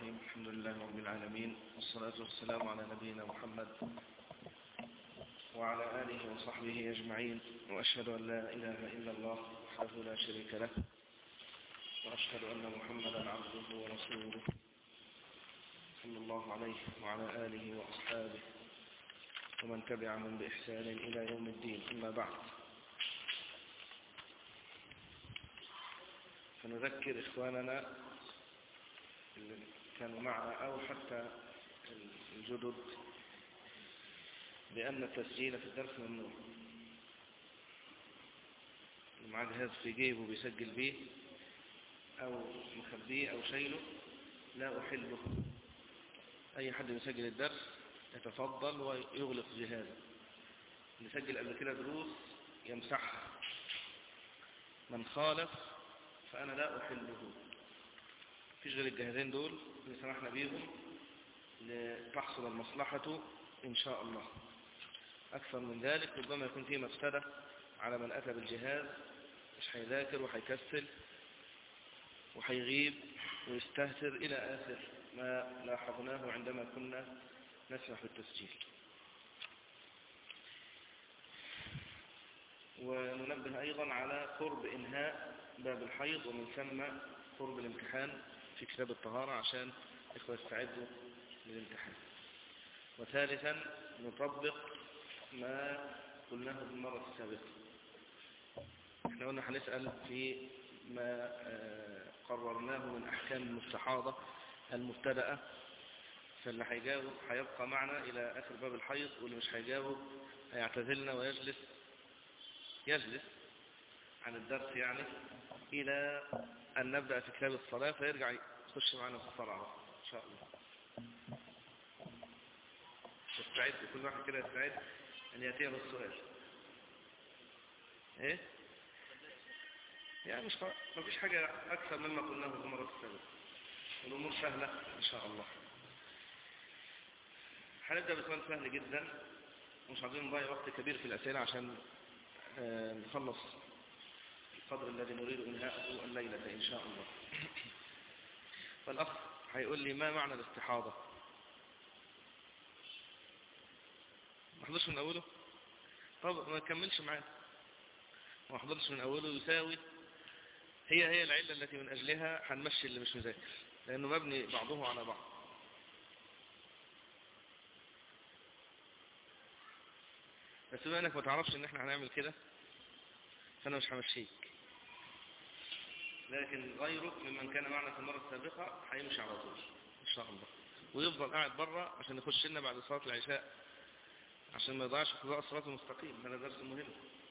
الرحيم الحمد لله رب العالمين والصلاة والسلام على نبينا محمد وعلى آله وصحبه أجمعين وأشهد أن لا إله إلا الله وحده لا شريك له وأشهد أن محمدا عبده ورسوله صلى الله عليه وعلى آله وأصحابه ومن تبعهم بإحسان إلى يوم الدين أما بعد فنذكر إخواننا اللي كانوا معنا أو حتى الجدد بأن التسجيل في الدرس ممنوع اللي معاه جهاز في جيبه بيسجل بيه أو مخبيه أو شيله لا أحله أي حد يسجل الدرس يتفضل ويغلق جهازه اللي سجل قبل كده دروس يمسحها من خالف فأنا لا أحله فيش غير الجهازين دول اللي سمحنا بيهم لتحصل المصلحة إن شاء الله أكثر من ذلك ربما يكون فيه مفسدة على من أتى بالجهاز مش هيذاكر وهيكسل وهيغيب ويستهتر إلى آخر ما لاحظناه عندما كنا نسمح بالتسجيل وننبه أيضا على قرب إنهاء باب الحيض ومن ثم قرب الامتحان في كتاب الطهارة عشان إخوة يستعدوا للامتحان وثالثا نطبق ما قلناه في المرة السابقة احنا قلنا هنسأل في ما قررناه من أحكام المستحاضة المبتدأة فاللي هيجاوب هيبقى معنا إلى آخر باب الحيض واللي مش هيجاوب هيعتزلنا ويجلس يجلس عن الدرس يعني إلى أن نبدأ في كتاب الصلاة فيرجع يخش معنا في الصلاة إن شاء الله يستعد كل واحد كده يستعد أن يأتيه بالسؤال إيه؟ يعني مش ما فيش حاجة أكثر مما قلناه في المرة السابقة الأمور سهلة إن شاء الله هنبدأ بسؤال سهل جدا مش عايزين نضيع وقت كبير في الأسئلة عشان نخلص القدر الذي نريد إنهاءه الليلة إن شاء الله فالأخ هيقول لي ما معنى الاستحاضة ما حضرش من أوله طب ما كملش معانا ما حضرش من أوله يساوي هي هي العلة التي من أجلها هنمشي اللي مش مذاكر لأنه مبني بعضه على بعض بس بما انك ما تعرفش ان احنا هنعمل كده فانا مش همشيك لكن غيرك ممن كان معنا في المرة السابقة هيمشي على طول ان شاء الله ويفضل قاعد بره عشان يخش لنا بعد صلاة العشاء عشان ما يضيعش قضاء الصلاة المستقيم هذا درس مهم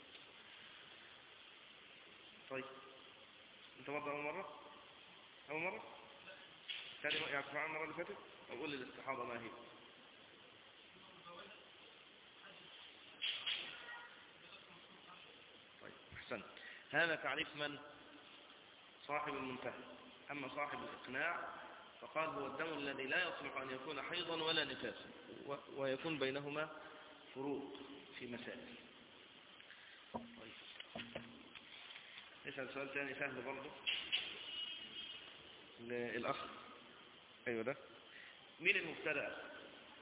طيب انت برضه اول مرة اول مرة ثاني يعني تسمع المرة اللي فاتت او قول لي الاستحاضة ما هي طيب احسنت هذا تعريف من صاحب المنتهى أما صاحب الإقناع فقال هو الدم الذي لا يصلح أن يكون حيضا ولا نفاسا ويكون بينهما فروق في مسائل طيب نسأل سؤال ثاني سهل برضه للأخ أيوة ده مين المبتدأ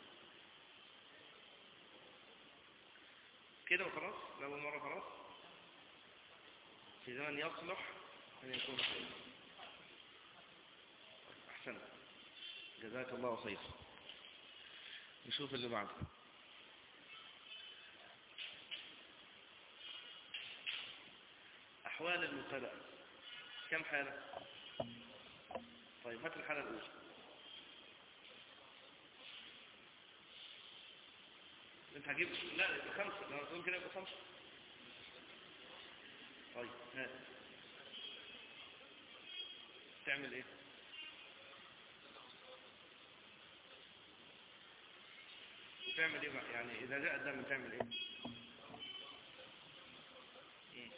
كده وخلاص لأول مرة خلاص في زمن يصلح أن يكون خيرا أحسن جزاك الله خير نشوف اللي بعده أحوال المبتدأ كم حالة طيب هات الحالة الأولى انت هجيب لا يبقى خمسة لما تقول كده يبقى خمسة طيب هات تعمل ايه تعمل ايه بقى يعني اذا جاء الدم تعمل ايه مم.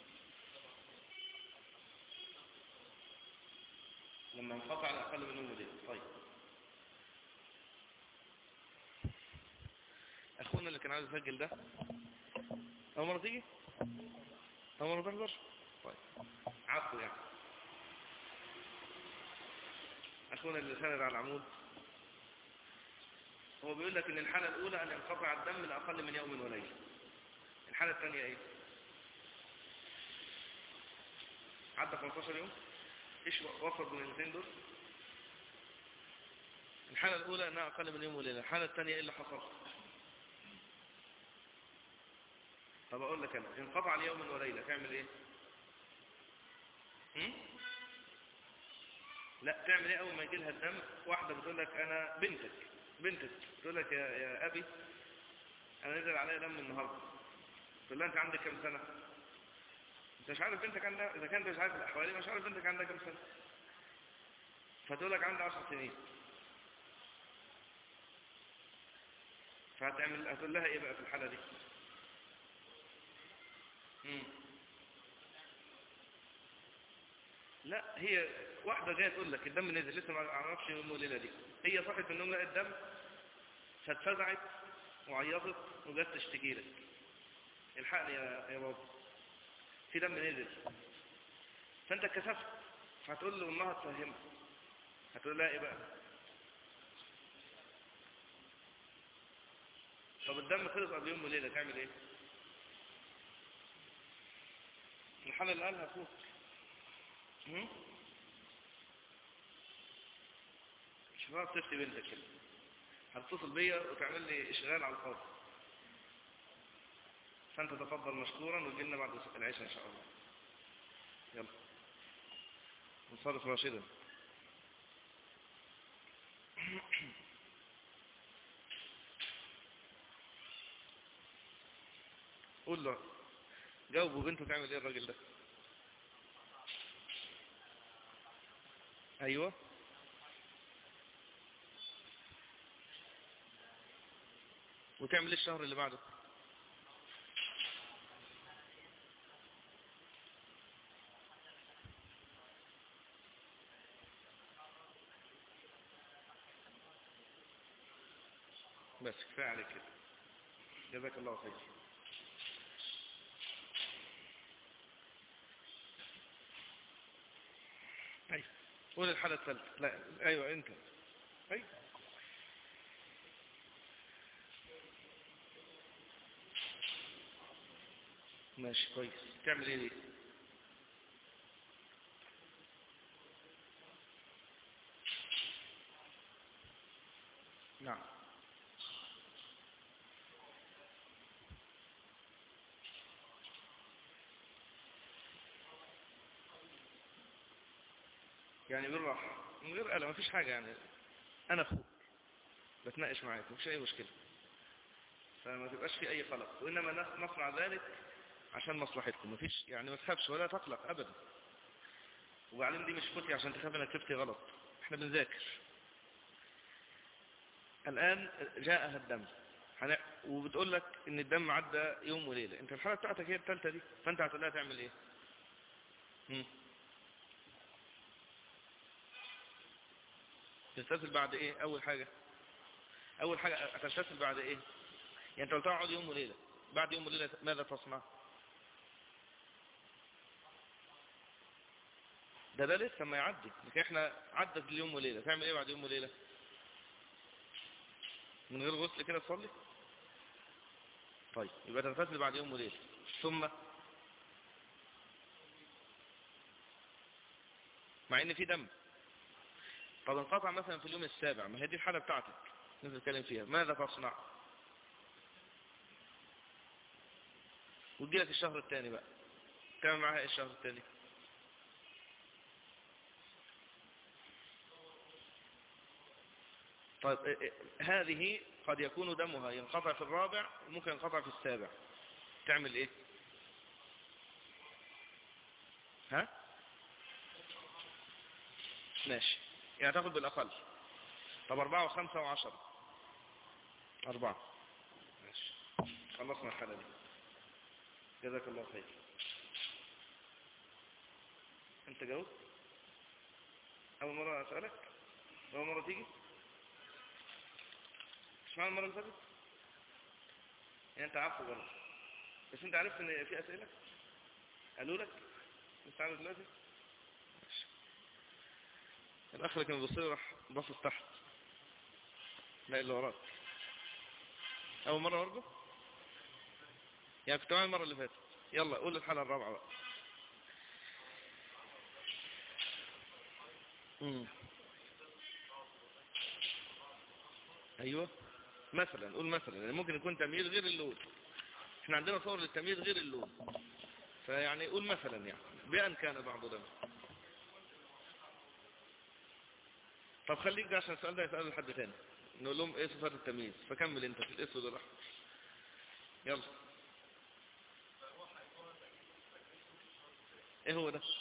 لما انقطع على اقل من امه دي طيب اخونا اللي كان عايز يسجل ده اول مره تيجي اول مره تحضر طيب عفو يعني أخونا اللي سند على العمود هو بيقول لك ان الحالة الاولى ان ينقطع الدم لاقل من يوم وليلة الحالة الثانية ايه عدى 15 يوم ايش وصل من الاثنين دول الحالة الاولى انها اقل من يوم وليلة الحالة الثانية ايه اللي حصل طب اقول لك انا انقطع اليوم وليلة تعمل ايه هم؟ لا تعمل ايه اول ما يجي لها الدم واحدة بتقول لك انا بنتك بنتك تقول لك يا, يا ابي انا نزل عليا دم النهارده تقول لها انت عندك كام سنة انت مش عارف بنتك عندها اذا كنت مش عارف الاحوال مش عارف بنتك عندها كام سنة فتقول لك عندها 10 سنين فهتعمل هتقول لها ايه بقى في الحالة دي مم. لا هي واحدة جاية تقول لك الدم نزل لسه ما عرفش يوم الليلة دي هي صحت من النوم لقت الدم فاتفزعت وعيطت وجت تشتكي لك الحقني يا يا بابا في دم نزل فانت اتكسفت فهتقول له امها تفهمها هتقول لها ايه بقى طب الدم خلص قبل يوم وليلة تعمل ايه الحالة اللي قالها اخوك هم؟ مش هتعرف تفتي بنتك كده هتتصل بيا وتعمل لي اشغال على الفاضي فانت تفضل مشكورا وتجي لنا بعد العشاء ان شاء الله يلا نصرف راشدا قول له جاوبوا بنته تعمل ايه الراجل ده ايوه وتعمل ايه الشهر اللي بعده بس كفايه عليك كده جزاك الله خير ايوه قول الحالة الثالثة لا ايوه انت ايوه ماشي كويس تعمل ايه دي نعم يعني بالراحة من غير قلق مفيش حاجة يعني أنا أخوك بتناقش معاك مفيش أي مشكلة فما تبقاش في أي قلق وإنما نصنع ذلك عشان مصلحتكم مفيش يعني ما تخافش ولا تقلق أبدا وبعدين دي مش فتي عشان تخاف انك تفتي غلط احنا بنذاكر الآن جاءها الدم وبتقول لك ان الدم عدى يوم وليلة انت الحالة بتاعتك هي الثالثة دي فانت هتقول لها تعمل ايه هم. تستسل بعد ايه اول حاجة اول حاجة هتستسل بعد ايه يعني انت قلت اقعد يوم وليلة بعد يوم وليلة ماذا تصنع ده ده لسه ما يعدي لكن احنا عدت اليوم وليلة تعمل ايه بعد يوم وليلة من غير غسل كده تصلي طيب يبقى تغتسل بعد يوم وليلة ثم مع ان في دم طب انقطع مثلا في اليوم السابع ما هي دي الحالة بتاعتك نتكلم فيها ماذا تصنع وتجي لك الشهر الثاني بقى تعمل معاها ايه الشهر الثاني طيب هذه قد يكون دمها ينقطع في الرابع وممكن ينقطع في السابع تعمل ايه ها ماشي يعني تاخد بالاقل طب اربعة وخمسة وعشرة اربعة ماشي خلصنا الحالة دي جزاك الله خير انت جاوبت اول مرة اسألك اول مرة تيجي مش معنى المرة اللي فاتت يعني انت عارفه برضه بس انت عرفت ان في اسئلة قالوا لك انت عارف دلوقتي ماشي الاخ اللي كان بيبص لي راح باصص تحت لا اللي وراك أول مرة برضه يعني كنت معايا المرة اللي فاتت يلا قول الحالة الرابعة بقى مم. أيوة مثلا قول مثلا يعني ممكن يكون تمييز غير اللون احنا عندنا صور للتمييز غير اللون فيعني قول مثلا يعني بأن كان بعض دم طب خليك ده عشان السؤال ده يسأله لحد تاني نقول لهم ايه صفات التمييز فكمل انت في الاسود والاحمر يلا ايه هو ده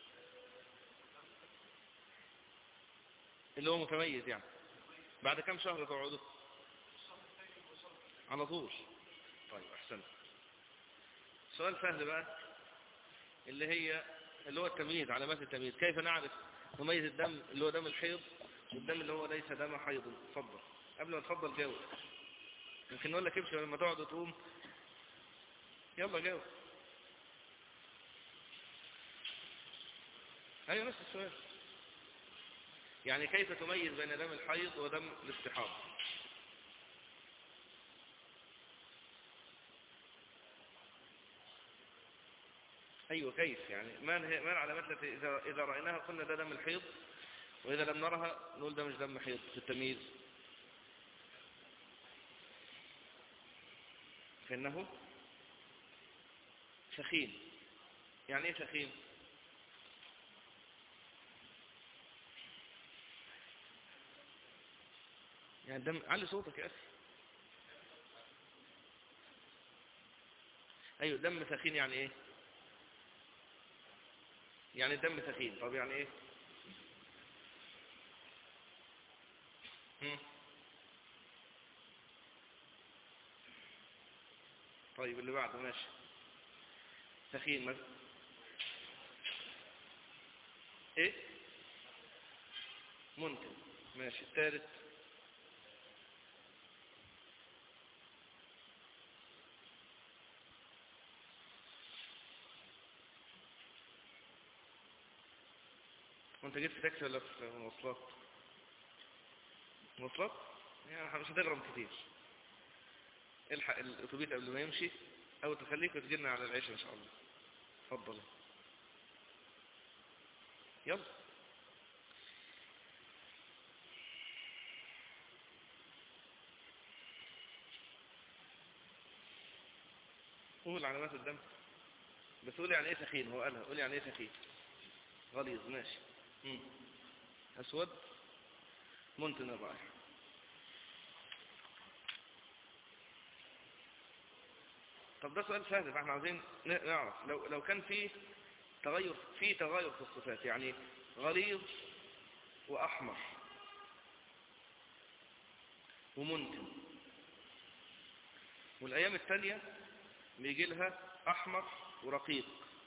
اللي هو متميز يعني بعد كم شهر تقعده على طول طيب احسنت سؤال سهل بقى اللي هي اللي هو التمييز علامات التمييز كيف نعرف نميز الدم اللي هو دم الحيض والدم اللي هو ليس دم حيض اتفضل قبل ما تفضل جاوب يمكن نقول لك امشي لما تقعد وتقوم يلا جاوب ايوه نفس السؤال يعني كيف تميز بين دم الحيض ودم الاستحاضة أيوة كيف يعني ما هي ما العلامات التي إذا إذا رأيناها قلنا ده دم الحيض وإذا لم نرها نقول ده مش دم حيض في التمييز فإنه سخين يعني إيه سخين يعني دم علي صوتك يا أخي أيوة دم سخين يعني إيه يعني الدم سخين طب يعني إيه هم؟ طيب اللي بعده ماشي سخين مثلا ايه منتن ماشي الثالث وانت جيت في تاكسي ولا في مواصلات مواصلات يعني مش هتغرم كتير الحق الاتوبيس قبل ما يمشي او تخليك وتجينا على العيش ان شاء الله اتفضل يلا قول علامات الدم بس قول يعني ايه سخين هو قالها قول يعني ايه سخين غليظ ماشي مم. اسود منتن الرائحه طب ده سؤال سهل فاحنا عاوزين نعرف لو لو كان في تغير في تغير في الصفات يعني غليظ واحمر ومنتن والايام الثانيه بيجي لها احمر ورقيق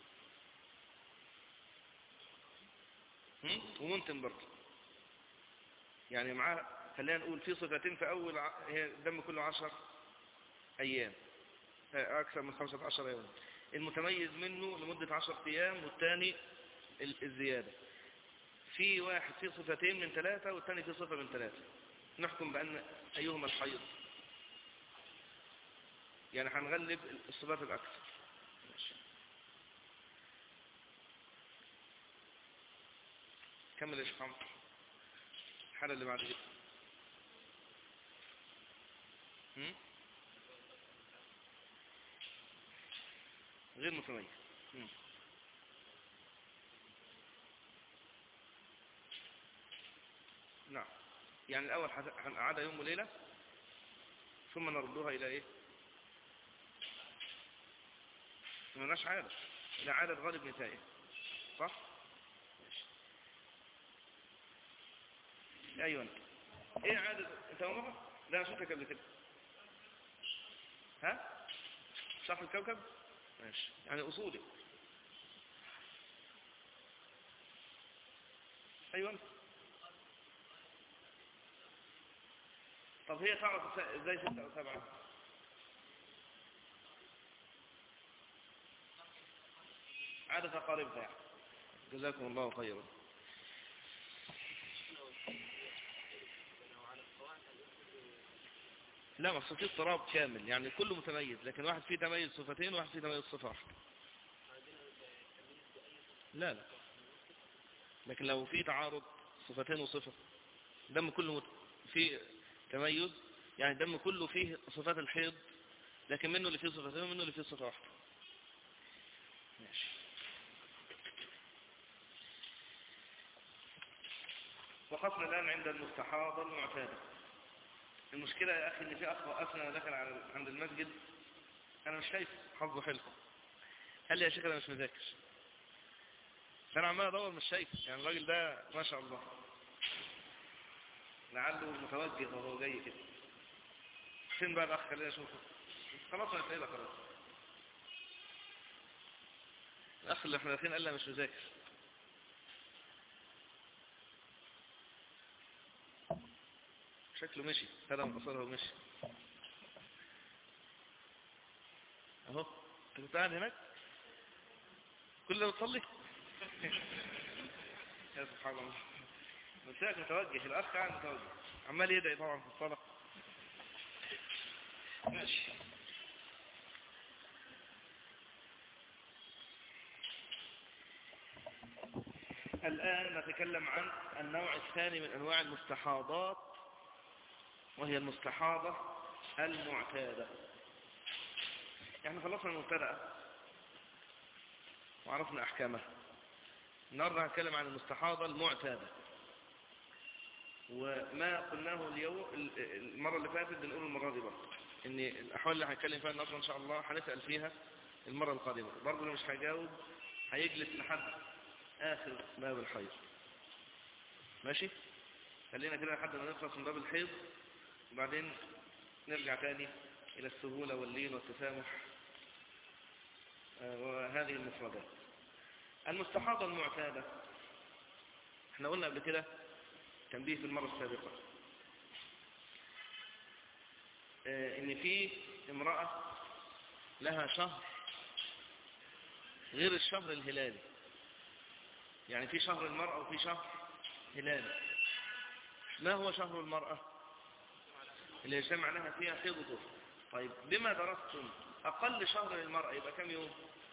ومنتن برضه يعني معاه خلينا نقول في صفتين في اول ع... هي الدم كله عشر ايام أكثر من 15 يوم المتميز منه لمدة 10 أيام والثاني الزيادة في واحد فيه صفتين من ثلاثة والثاني فيه صفة من ثلاثة نحكم بأن أيهما الحيض يعني هنغلب الصفات الأكثر ماشي. كمل يا شيخ عمرو الحالة اللي بعد كده غير متميز مم. نعم يعني الأول هنقعدها يوم وليلة ثم نردوها إلى إيه ملناش عادة إلى عادة غالب نسائه صح ماشي أيوة أنت إيه عادة أنت مرة لا أنا شفتك قبل كده ها شرح الكوكب ماشي يعني أصولي أيوة طب هي تعرف ازاي ستة أو سبعة عادة قاربها يعني جزاكم الله خيرا لا مقصود فيه اضطراب كامل يعني كله متميز لكن واحد فيه تميز صفتين وواحد فيه تميز صفة واحدة لا لا لكن لو في تعارض صفتين وصفة دم كله مت... فيه تميز يعني الدم كله فيه صفات الحيض لكن منه اللي فيه صفتين ومنه اللي فيه صفة واحدة ماشي وقفنا الآن عند المستحاضة المعتادة المشكلة يا أخي اللي في أخ وقفنا دخل على عند المسجد أنا مش شايف حظه حلو قال لي يا شيخ أنا مش مذاكر فأنا عمال أدور مش شايف يعني الراجل ده ما شاء الله لعله متوجه وهو جاي كده فين بقى الأخ خلينا أشوفه خلاص أنا سايبها خلاص الأخ اللي احنا داخلين قال لي مش مذاكر شكله مشي هذا من قصره ومشي اهو انت كنت قاعد هناك كل ده بتصلي يا سبحان الله مساك متوجه الاخ قاعد متوجه عمال يدعي طبعا في الصلاه ماشي الآن نتكلم عن النوع الثاني من أنواع المستحاضات وهي المستحاضة المعتادة يعني خلصنا المبتدأ وعرفنا أحكامها النهارده هنتكلم عن المستحاضة المعتادة وما قلناه اليوم المرة اللي فاتت بنقول المرة دي برضه ان الأحوال اللي هنتكلم فيها النهارده إن شاء الله هنسأل فيها المرة القادمة برضه اللي مش هيجاوب هيجلس لحد آخر باب الحيض ماشي خلينا كده لحد ما نخلص من باب الحيض وبعدين نرجع تاني إلى السهولة واللين والتسامح وهذه المفردات المستحاضة المعتادة احنا قلنا قبل كده تنبيه في المرة السابقة اه ان في امرأة لها شهر غير الشهر الهلالي يعني في شهر المرأة وفي شهر هلالي ما هو شهر المرأة اللي يجتمع لها فيها حيض وطهر طيب بما درستم أقل شهر للمرأة يبقى كم يوم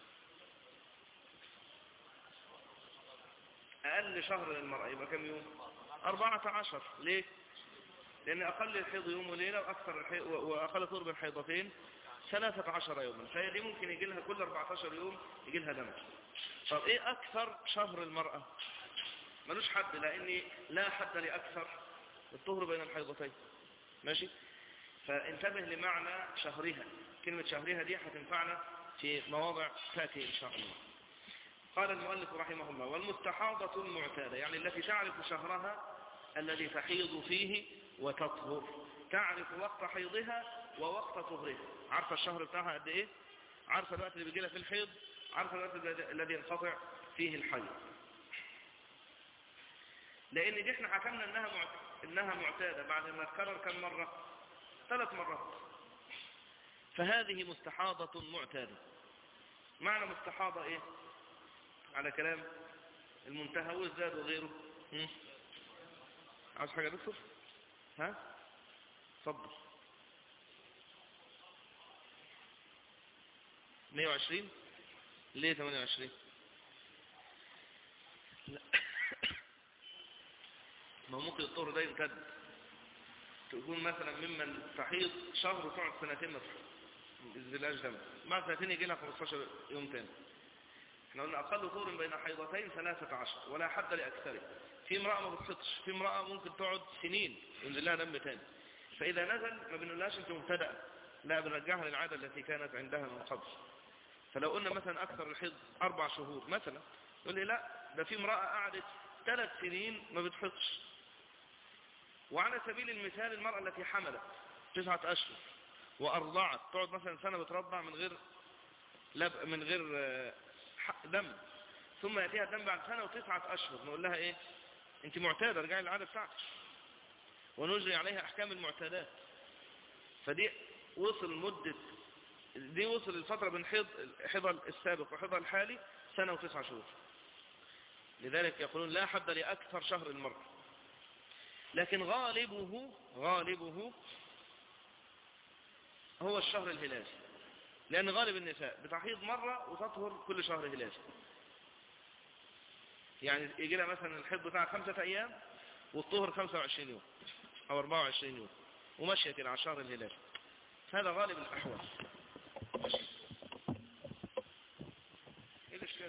أقل شهر للمرأة يبقى كم يوم أربعة عشر ليه لأن أقل الحيض يوم وليلة وأكثر الحيض وأقل قرب الحيضتين ثلاثة عشر يوما فهي دي ممكن يجي لها كل 14 يوم يجي لها دم طب إيه أكثر شهر المرأة ملوش حد لأن لا حد لأكثر الطهر بين الحيضتين ماشي فانتبه لمعنى شهرها كلمة شهرها دي هتنفعنا في مواضع تأتي إن شاء الله قال المؤلف رحمه الله والمستحاضة المعتادة يعني التي تعرف شهرها الذي تحيض فيه وتطهر تعرف وقت حيضها ووقت طهرها عارفة الشهر بتاعها قد ايه عارفة الوقت اللي بيجي لها في الحيض عارفة الوقت الذي ينقطع فيه الحيض لان دي احنا حكمنا انها معتادة انها معتادة بعد ما تكرر كم مرة ثلاث مرات فهذه مستحاضة معتادة معنى مستحاضة ايه على كلام المنتهى والزاد وغيره هم؟ عاوز حاجة دكتور ها صبر 120 ليه 28 لا ما هو ممكن الطهر ده يمتد تكون مثلا ممن تحيض شهر وتقعد سنتين مثلا الزلاج دم بعد سنتين يجي لها 15 يوم تاني احنا قلنا اقل طهر بين حيضتين 13 ولا حد لاكثره في امراه ما بتحيضش في امراه ممكن تقعد سنين ينزل لها دم تاني فاذا نزل ما بنقولهاش انت مبتدأ لا بنرجعها للعاده التي كانت عندها من قبل فلو قلنا مثلا اكثر الحيض اربع شهور مثلا يقول لي لا ده في امراه قعدت ثلاث سنين ما بتحيضش وعلى سبيل المثال المرأة التي حملت تسعة أشهر وأرضعت تقعد مثلا سنة بترضع من غير لب من غير دم ثم يأتيها الدم بعد سنة وتسعة أشهر نقول لها إيه أنت معتادة رجعي للعادة بتاعتك ونجري عليها أحكام المعتادات فدي وصل مدة دي وصل الفترة بين حيض حيض السابق وحيض الحالي سنة وتسعة شهور لذلك يقولون لا حد لأكثر شهر المرأة لكن غالبه غالبه هو الشهر الهلالي لأن غالب النساء بتحيض مرة وتطهر كل شهر هلالي يعني يجي لها مثلا الحيض بتاع خمسة أيام والطهر 25 يوم أو 24 يوم ومشية كده على شهر الهلال هذا غالب الأحوال ايه الاشكال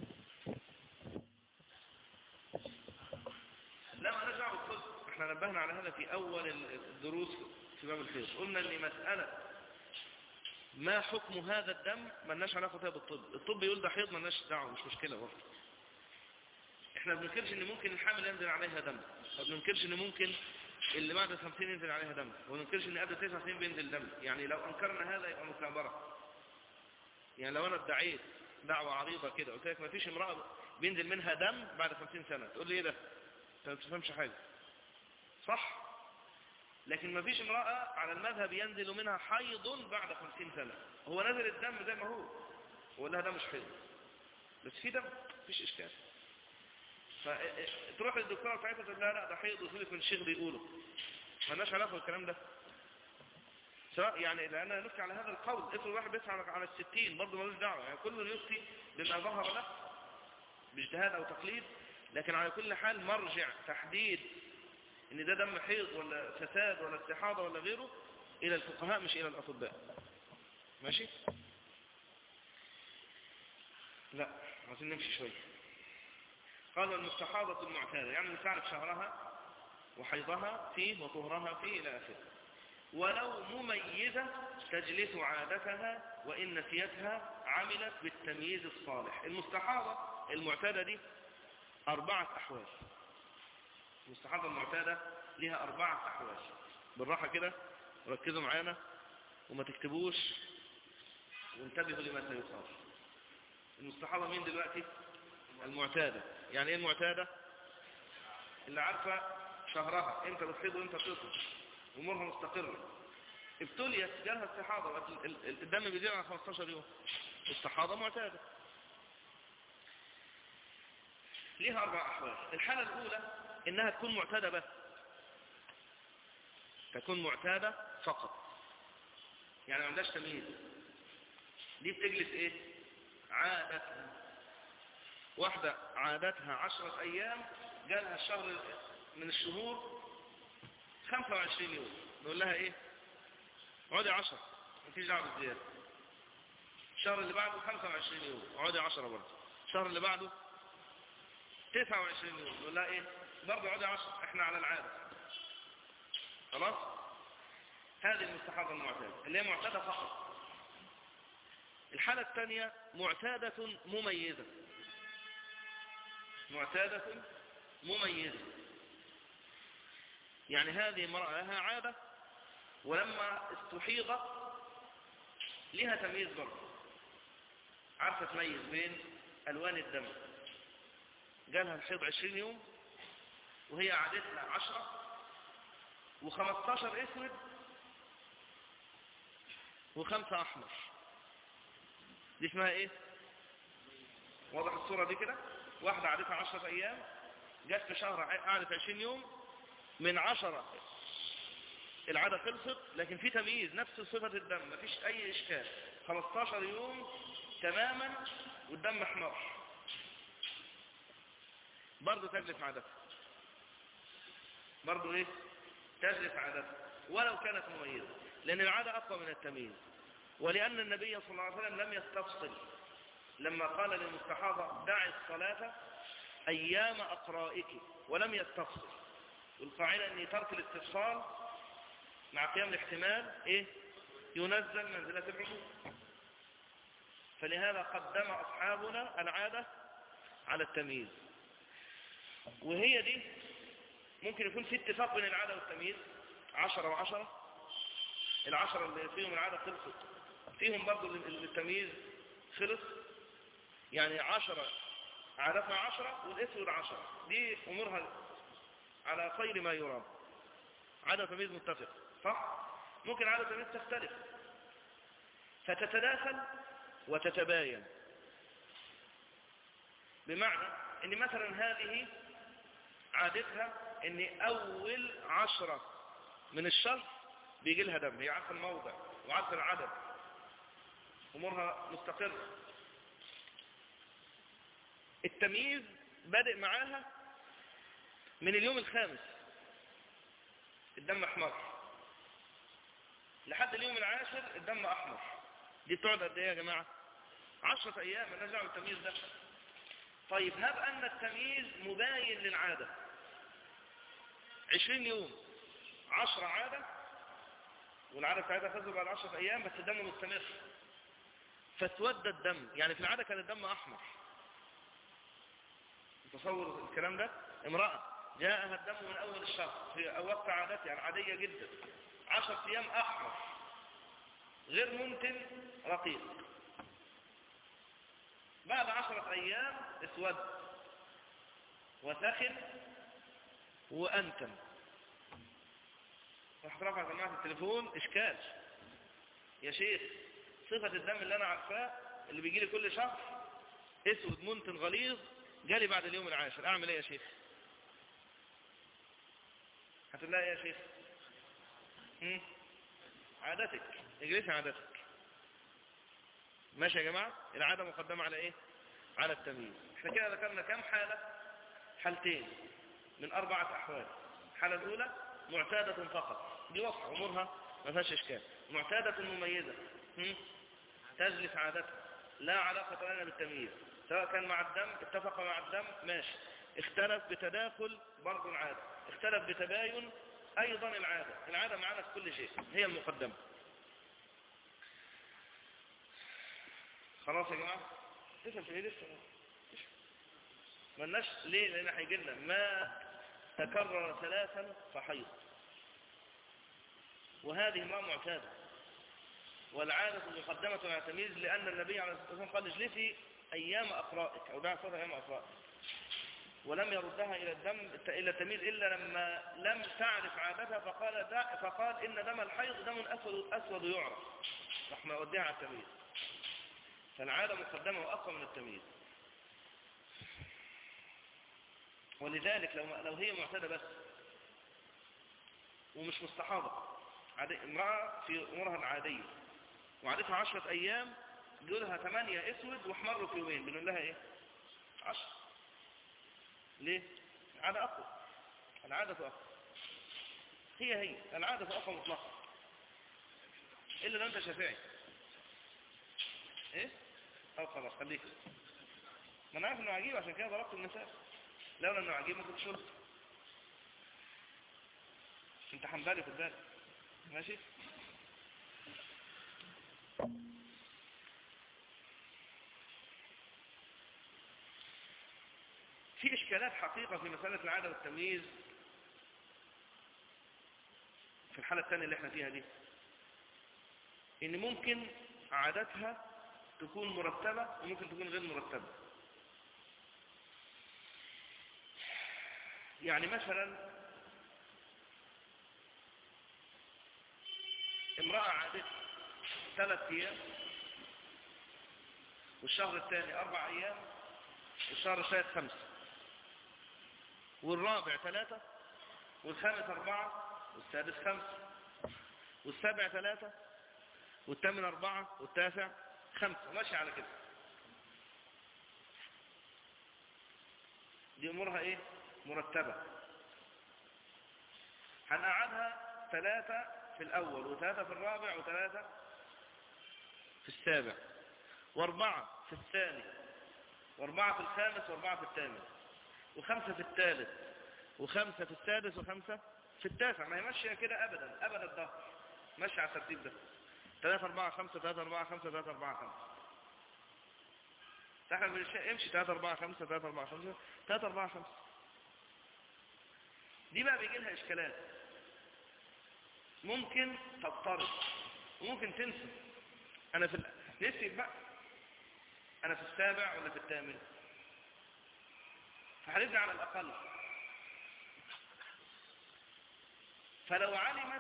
لا ما نرجع بالطب احنا نبهنا على هذا في اول الدروس في باب الحيض قلنا ان مسألة ما حكم هذا الدم ما لناش علاقه فيها بالطب الطب يقول ده حيض ما لناش دعوه مش مشكلة برضه احنا بننكرش ان ممكن الحامل ينزل عليها دم ما بننكرش ان ممكن اللي بعد 50 ينزل عليها دم وما بننكرش ان قبل 9 سنين بينزل دم يعني لو انكرنا هذا يبقى مكابرة يعني لو انا ادعيت دعوة عريضة كده قلت لك ما فيش امرأة بينزل منها دم بعد 50 سنة تقول لي ايه ده انت ما بتفهمش حاجة صح لكن ما فيش امرأة على المذهب ينزل منها حيض بعد 50 سنة هو نزل الدم زي ما هو هو لها ده مش حيض بس في دم مفيش اشكال فتروح للدكتوره بتاعتها تقول لها لا ده حيض وسيبك من الشيخ بيقوله مالناش علاقه بالكلام ده سواء يعني لان نفتي على هذا القول افرض واحد بيسعى على الستين برضه ملوش دعوه يعني كل يفتي بما ظهر له باجتهاد او تقليد لكن على كل حال مرجع تحديد ان ده دم حيض ولا فساد ولا استحاضه ولا غيره الى الفقهاء مش الى الاطباء ماشي لا عايزين نمشي شويه قال المستحاضة المعتادة يعني تعرف شهرها وحيضها فيه وطهرها فيه إلى آخره ولو مميزة تجلس عادتها وإن نسيتها عملت بالتمييز الصالح المستحاضة المعتادة دي أربعة أحوال المستحاضة المعتادة لها أربعة أحوال بالراحة كده ركزوا معانا وما تكتبوش وانتبهوا لما سيقال المستحاضة مين دلوقتي المعتادة يعني ايه المعتادة اللي عارفة شهرها امتى بتحيض وامتى بتطهر امورها مستقرة ابتليت جالها استحاضة الدم بيزيد على 15 يوم استحاضة معتادة ليها اربع احوال الحالة الاولى انها تكون معتادة بس تكون معتادة فقط يعني ما عندهاش تمييز دي بتجلس ايه عادة واحدة عادتها عشرة أيام جالها الشهر من الشهور 25 يوم نقول لها إيه عودي 10 مفيش دعوه بالزيادة الشهر اللي بعده 25 يوم عودي 10 برضه الشهر اللي بعده 29 يوم نقول لها إيه برضه عودي 10 إحنا على العادة خلاص هذه المستحاضة المعتادة اللي هي معتادة فقط الحالة الثانية معتادة مميزة معتادة مميزة يعني هذه امرأة لها عادة ولما استحيضت لها تمييز برضه عارفة تميز بين ألوان الدم جالها الحيض عشرين يوم وهي عادتها عشرة وخمستاشر اسود وخمسة أحمر دي اسمها ايه واضح الصورة دي كده واحدة عادتها عشرة أيام جت في شهر قعدت عشرين يوم من عشرة العادة خلصت لكن في تمييز نفس صفة الدم مفيش أي إشكال 15 يوم تماما والدم احمر برضه تجلس عادتها برضه ايه تجلس عادتها ولو كانت مميزة لأن العادة أقوى من التمييز ولأن النبي صلى الله عليه وسلم لم يستفصل لما قال للمستحاضة دعي الصلاة أيام أقرائك ولم يستفصل والقاعدة أن ترك الاستفصال مع قيام الاحتمال إيه؟ ينزل منزلة العموم فلهذا قدم أصحابنا العادة على التمييز وهي دي ممكن يكون في اتفاق بين العادة والتمييز عشرة وعشرة العشرة اللي فيهم العادة خلصت فيهم برضو التمييز خلص يعني عشرة عادتها عشرة والاسود عشرة دي امورها على خير ما يرام عادة تمييز متفق صح ممكن عادة تمييز تختلف فتتداخل وتتباين بمعنى ان مثلا هذه عادتها ان اول عشرة من الشهر بيجي لها دم هي عارفه الموضع وعارفة العدد أمورها مستقرة التمييز بادئ معاها من اليوم الخامس الدم احمر لحد اليوم العاشر الدم احمر دي بتقعد قد ايه يا جماعه عشرة ايام مالناش دعوه بالتمييز ده طيب هب ان التمييز مباين للعاده عشرين يوم عشرة عاده والعاده بتاعتها تنزل بعد عشرة ايام بس الدم مستمر فاسود الدم يعني في العاده كان الدم احمر تصور الكلام ده امرأة جاءها الدم من أول الشهر في وقت عادتها العادية جدا عشر أيام أحمر غير منتن رقيق بعد عشرة أيام اسود وسخن وأنتم راح رفع سماعة التليفون إشكال يا شيخ صفة الدم اللي أنا عارفاه اللي بيجي لي كل شهر اسود منتن غليظ جالي بعد اليوم العاشر اعمل ايه يا شيخ هتقول لها ايه يا شيخ هم؟ عادتك اجلسي عادتك ماشي يا جماعة العادة مقدمة على ايه على التمييز احنا كده ذكرنا كم حالة حالتين من اربعة احوال الحالة الاولى معتادة فقط دي وصف امورها ما فيهاش اشكال معتادة مميزة هم؟ تجلس عادتها لا علاقة لنا بالتمييز سواء كان مع الدم اتفق مع الدم ماشي اختلف بتداخل برضو العادة اختلف بتباين ايضا العادة العادة معانا في كل شيء هي المقدمة خلاص يا جماعة لسه في ايه لسه ملناش ليه لان هيجي لنا ما تكرر ثلاثا فحيض وهذه امرأة معتادة والعادة مقدمة على التمييز لأن النبي عليه الصلاة والسلام قال اجلسي أيام أقرائك أو دع صوت أيام أقرائك ولم يردها إلى الدم إلى التمييز إلا لما لم تعرف عادتها فقال دع فقال إن دم الحيض دم أسود أسود يعرف راح ما يوديها على التمييز فالعادة مقدمة وأقوى من التمييز ولذلك لو لو هي معتادة بس ومش مستحاضة عادي امرأة في أمورها العادية وعادتها عشرة أيام جولها ثمانية اسود واحمروا في يومين بنقول لها ايه عشر ليه العادة اقوى العادة اقوى هي هي العادة اقوى مطلقا الا لو انت شافعي ايه او خلاص خليك ما انا عارف انه عجيب عشان كده ضربت المثال لولا انه عجيب ما كنتش قلت انت حنبالي خد بالك ماشي في إشكالات حقيقة في مسألة العادة والتمييز في الحالة الثانية اللي احنا فيها دي إن ممكن عادتها تكون مرتبة وممكن تكون غير مرتبة يعني مثلا امرأة عادتها ثلاث أيام والشهر الثاني أربع أيام والشهر الثالث خمسة والرابع ثلاثة والخامس أربعة والسادس خمسة والسابع ثلاثة والثامن أربعة والتاسع خمسة ماشي على كده دي أمورها إيه مرتبة هنقعدها ثلاثة في الأول وثلاثة في الرابع وثلاثة في السابع واربعة في الثاني واربعة في الخامس واربعة في الثامن وخمسة في الثالث وخمسة في السادس وخمسة في التاسع ما هي ماشية كده أبدا أبدا الظهر ماشية على الترتيب ده ثلاثة أربعة خمسة ثلاثة أربعة خمسة ثلاثة أربعة خمسة احنا بنشاء امشي 3 4 5 3 4 5 3 4 5 دي بقى بيجي لها اشكالات ممكن تضطرب وممكن تنسى انا في نسي بقى انا في السابع ولا في الثامن فهنرجع على الاقل فلو علمت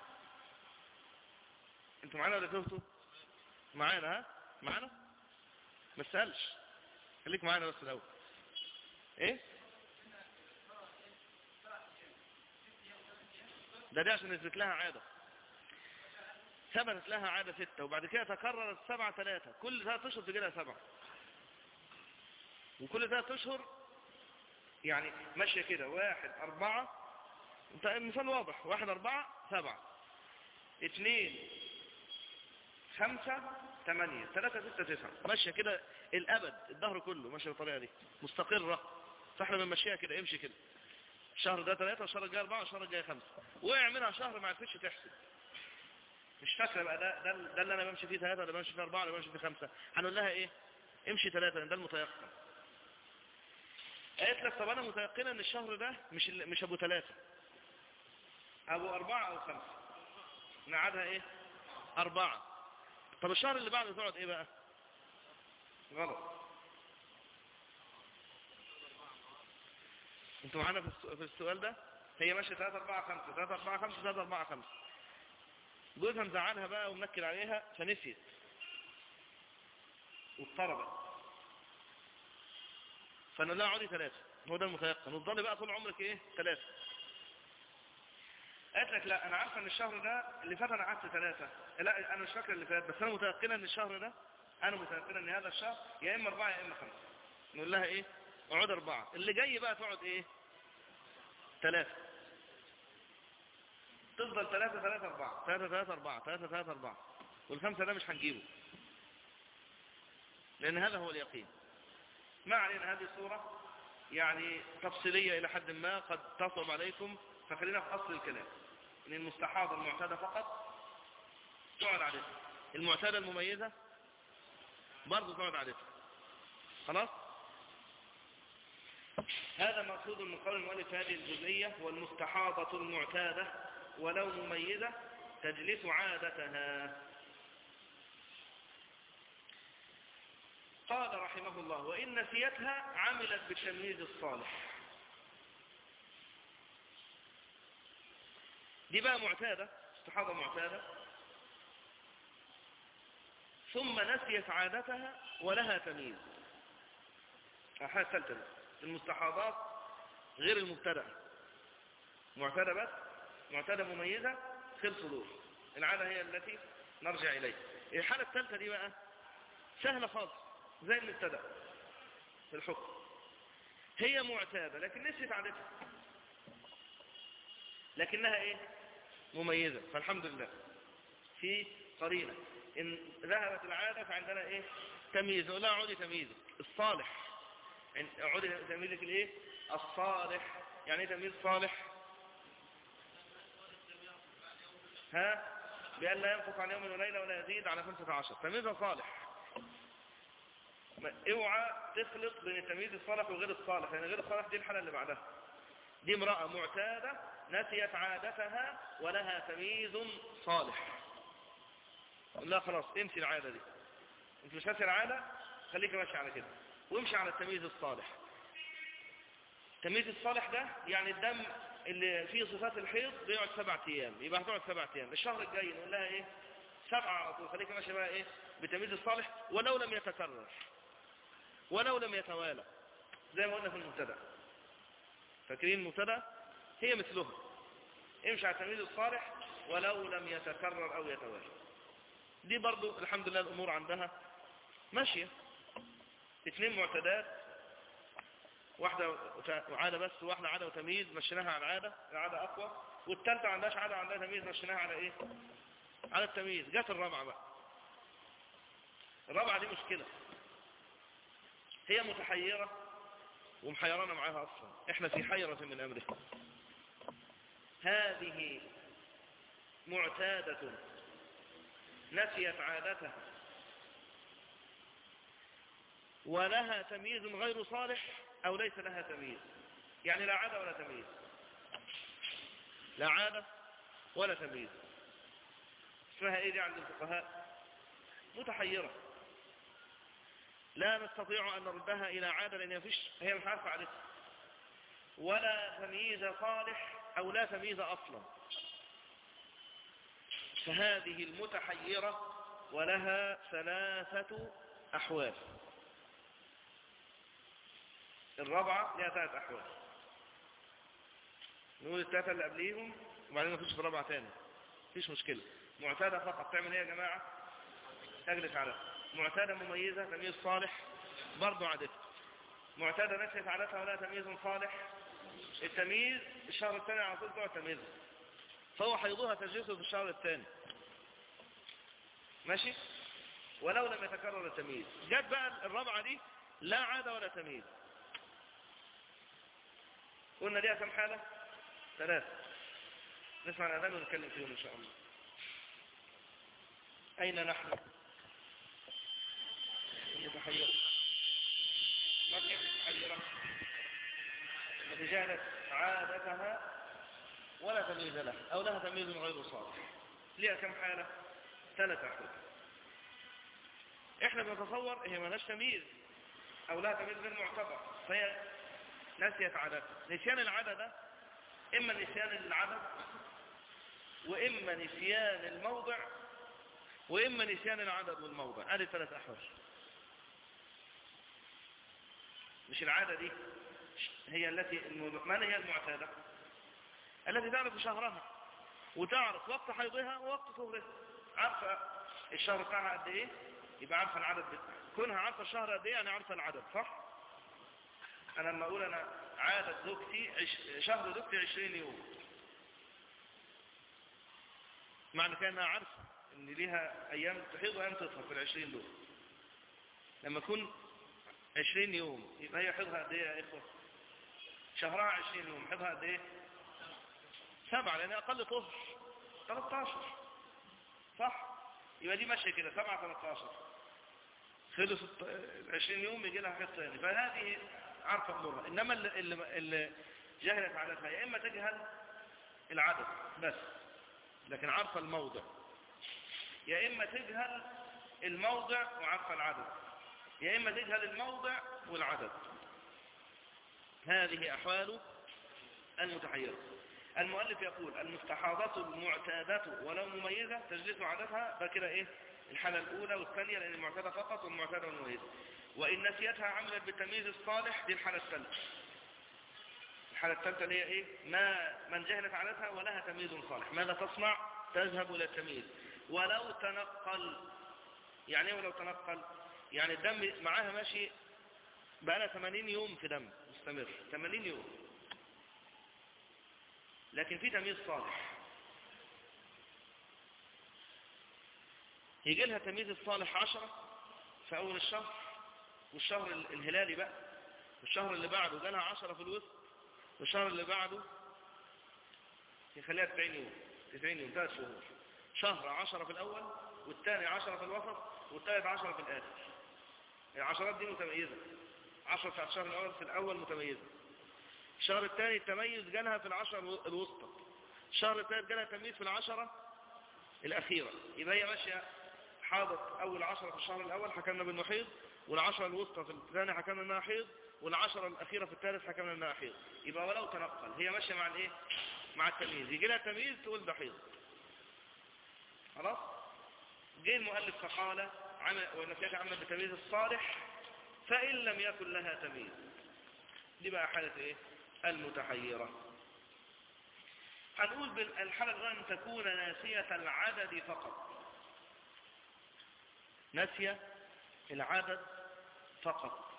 انتوا معانا ولا تهتوا معانا ها معانا ما تسالش خليك معانا بس الاول ايه ده دي عشان نثبت لها عاده ثبتت لها عادة ستة وبعد كده تكررت سبعة ثلاثة كل ثلاث أشهر تجي لها سبعة وكل ثلاث أشهر يعني ماشية كده واحد أربعة انت المثال واضح واحد أربعة سبعة اثنين خمسة ثمانية ثلاثة ستة تسعة ماشية كده الأبد الظهر كله ماشية بالطريقة دي مستقرة فاحنا بنمشيها كده امشي كده الشهر ده ثلاثة والشهر الجاي أربعة والشهر الجاي خمسة وقع منها شهر ما عرفتش تحسب مش فاكرة بقى ده, ده, ده اللي أنا بمشي فيه ثلاثة ولا بمشي فيه أربعة ولا بمشي فيه خمسة هنقول لها إيه امشي ثلاثة ده المتيقن قالت لك طب أنا متيقنة إن الشهر ده مش مش أبو ثلاثة أبو أربعة أو خمسة نعادها إيه أربعة طب الشهر اللي بعده تقعد إيه بقى غلط انتوا معانا في السؤال ده هي ماشيه 3 4 5 3 4 5 3 4 5 جوزها مزعلها بقى ومنكد عليها فنسيت واضطربت فنقول لها اقعدي ثلاثة هو ده المتيقن وتضلي بقى طول عمرك ايه ثلاثة قالت لك لا انا عارفه ان الشهر ده اللي فات انا قعدت ثلاثة لا انا مش فاكر اللي فات بس انا متيقنه ان الشهر ده انا متيقنه ان هذا الشهر يا اما اربعة يا اما خمسة نقول لها ايه اقعد اربعة اللي جاي بقى تقعد ايه ثلاثة تفضل ثلاثة ثلاثة أربعة ثلاثة ثلاثة أربعة ثلاثة ثلاثة أربعة والخمسة ده مش هنجيبه لأن هذا هو اليقين ما علينا هذه الصورة يعني تفصيلية إلى حد ما قد تصعب عليكم فخلينا في أصل الكلام إن المستحاضة المعتادة فقط تقعد عليها المعتادة المميزة برضه تقعد عليها خلاص هذا مقصود من قول المؤلف هذه الجزئية والمستحاضة المعتادة ولو مميزة تجلس عادتها قال رحمه الله وإن نسيتها عملت بالتمييز الصالح دي بقى معتادة استحاضة معتادة ثم نسيت عادتها ولها تمييز الحاجة الثالثة المستحاضات غير المبتدأ معتادة بس معتادة مميزة خير صدور العادة هي التي نرجع إليها الحالة الثالثة دي بقى سهلة خالص زي المبتدأ في الحكم هي معتادة لكن نسيت عادتها لكنها ايه مميزة فالحمد لله في قرينة إن ذهبت العادة فعندنا ايه تمييز نقول لها عودي تمييزك الصالح عودي تمييزك الايه الصالح يعني ايه تمييز صالح ها بأن لا ينقص عن يوم وليلة ولا يزيد على 15 تمييزها صالح اوعى تخلط بين التمييز الصالح وغير الصالح لان غير الصالح دي الحالة اللي بعدها دي امرأة معتادة نسيت عادتها ولها تمييز صالح لا خلاص امشي العادة دي انت مش ناسي العادة خليك ماشي على كده وامشي على التمييز الصالح التمييز الصالح ده يعني الدم اللي فيه صفات الحيض بيقعد سبع ايام يبقى هتقعد سبع ايام الشهر الجاي نقول لها ايه سبعة على طول خليك ماشي بقى ايه بالتمييز الصالح ولو لم يتكرر ولو لم يتوالى زي ما قلنا في المبتدا فاكرين المبتدا هي مثلها امشي على التمييز الصالح ولو لم يتكرر او يتوالى دي برضو الحمد لله الامور عندها ماشيه اثنين معتدات واحدة عادة بس وواحدة عادة وتمييز مشيناها على العادة العادة أقوى والثالثة ما عندهاش عادة عندها تمييز مشيناها على إيه على التمييز جت الرابعة بقى الرابعة دي مشكلة هي متحيرة ومحيرانا معاها أصلا إحنا في حيرة من أمرها هذه معتادة نسيت عادتها ولها تمييز غير صالح أو ليس لها تمييز يعني لا عادة ولا تمييز لا عادة ولا تمييز اسمها ايه دي عند الفقهاء متحيرة لا نستطيع أن نردها إلى عادة لأن فيش هي مش عارفة عادتها ولا تمييز صالح أو لا تمييز أصلا فهذه المتحيرة ولها ثلاثة أحوال الرابعة لها ثلاث أحوال نقول الثلاثة اللي قبليهم وبعدين نخش في الرابعة تاني مفيش مشكلة معتادة فقط تعمل ايه يا جماعة تجلس على معتادة مميزة تمييز صالح برضو عادتها معتادة نشأت عادتها ولا تمييز صالح التمييز الشهر الثاني على طول تقعد تمييزها فهو حيضها تجلسه في الشهر الثاني ماشي ولو لم يتكرر التمييز جت بقى الرابعة دي لا عادة ولا تمييز قلنا ليها كم حالة ثلاثة نسمع الأذان ونتكلم فيهم إن شاء الله أين نحن متحيرة مريم متحيرة التي جعلت عادتها ولا تمييز لها أو لها تمييز غير صالح ليها كم حالة ثلاثة حالة احنا بنتصور هي مالهاش تمييز او لها تمييز غير معتبر فهي نسيت عدد نسيان العدد ده اما نسيان العدد واما نسيان الموضع واما نسيان العدد والموضع هذه ثلاث احوال مش العادة دي هي التي من هي المعتادة التي تعرف شهرها وتعرف وقت حيضها ووقت طهرها عارفة الشهر بتاعها قد ايه يبقى عارفة العدد بتاعها كونها عارفة الشهر قد ايه يعني عارفة العدد صح انا لما اقول انا عادة زوجتي عش... شهر زوجتي 20 يوم معنى كده انها عارفة ان ليها ايام تحيض وايام تطهر في العشرين دول لما يكون 20 يوم يبقى هي حيضها قد ايه يا اخوة شهرها 20 يوم حيضها قد ايه سبعة لان اقل طهر 13 صح يبقى دي ماشية كده 7 13 خلص 20 يوم يجي لها حيض ثاني فهذه عارفة امورها انما اللي, اللي, اللي جهلت عادتها يا اما تجهل العدد بس لكن عارفة الموضع يا اما تجهل الموضع وعارفة العدد يا اما تجهل الموضع والعدد هذه احوال المتحيرة المؤلف يقول المستحاضة المعتادة ولو مميزة تجلس عادتها فكده ايه الحالة الاولى والثانية لان المعتادة فقط والمعتادة والمميزة وان نسيتها عملت بالتمييز الصالح دي الحالة الثالثة الحالة الثالثة اللي هي ايه ما من جهلت عادتها ولها تمييز صالح ماذا تصنع تذهب الى التمييز ولو تنقل يعني ايه ولو تنقل يعني الدم معاها ماشي بقى لها 80 يوم في دم مستمر 80 يوم لكن في تمييز صالح يجي لها تمييز الصالح عشرة في أول الشهر والشهر الهلالي بقى والشهر اللي بعده جالها عشرة في الوسط والشهر اللي بعده يخليها 90 يوم 90 يوم ثلاث شهور شهر عشرة في الأول والثاني عشرة في الوسط والثالث عشرة في الآخر العشرات دي متميزة عشرة في الشهر الأول في الأول متميزة الشهر الثاني التميز جالها في العشرة الوسطى الشهر الثالث جالها تمييز في العشرة الأخيرة يبقى هي ماشية حاضت أول عشرة في الشهر الأول حكمنا بالنه حيض والعشرة الوسطى في الثاني حكمنا انها حيض والعشرة الأخيرة في الثالث حكمنا انها حيض يبقى ولو تنقل هي ماشية مع الايه مع التمييز يجي لها تمييز تقول ده حيض خلاص جه المؤلف فقال عمل ونسيت عمل بتمييز الصالح فإن لم يكن لها تمييز دي بقى حالة ايه المتحيرة هنقول بالحالة الأولى أن تكون ناسية العدد فقط ناسية العدد فقط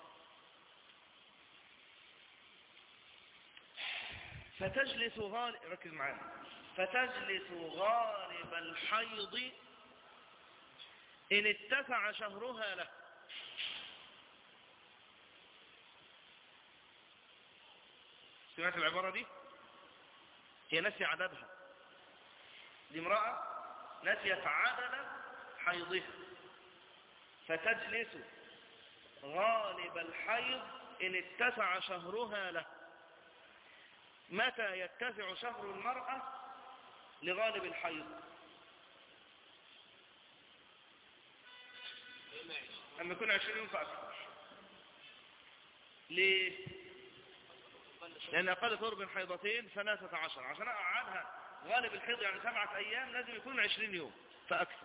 فتجلس غالب ركز معانا فتجلس غالب الحيض إن اتسع شهرها له سمعت العبارة دي هي نسي عددها دي امرأة نسيت عدد حيضها فتجلس غالب الحيض إن اتسع شهرها له متى يتسع شهر المرأة لغالب الحيض أما يكون عشرين يوم فأكثر ليه لأن أقل قرب حيضتين ثلاثة عشر عشان أقعدها غالب الحيض يعني سبعة أيام لازم يكون عشرين يوم فأكثر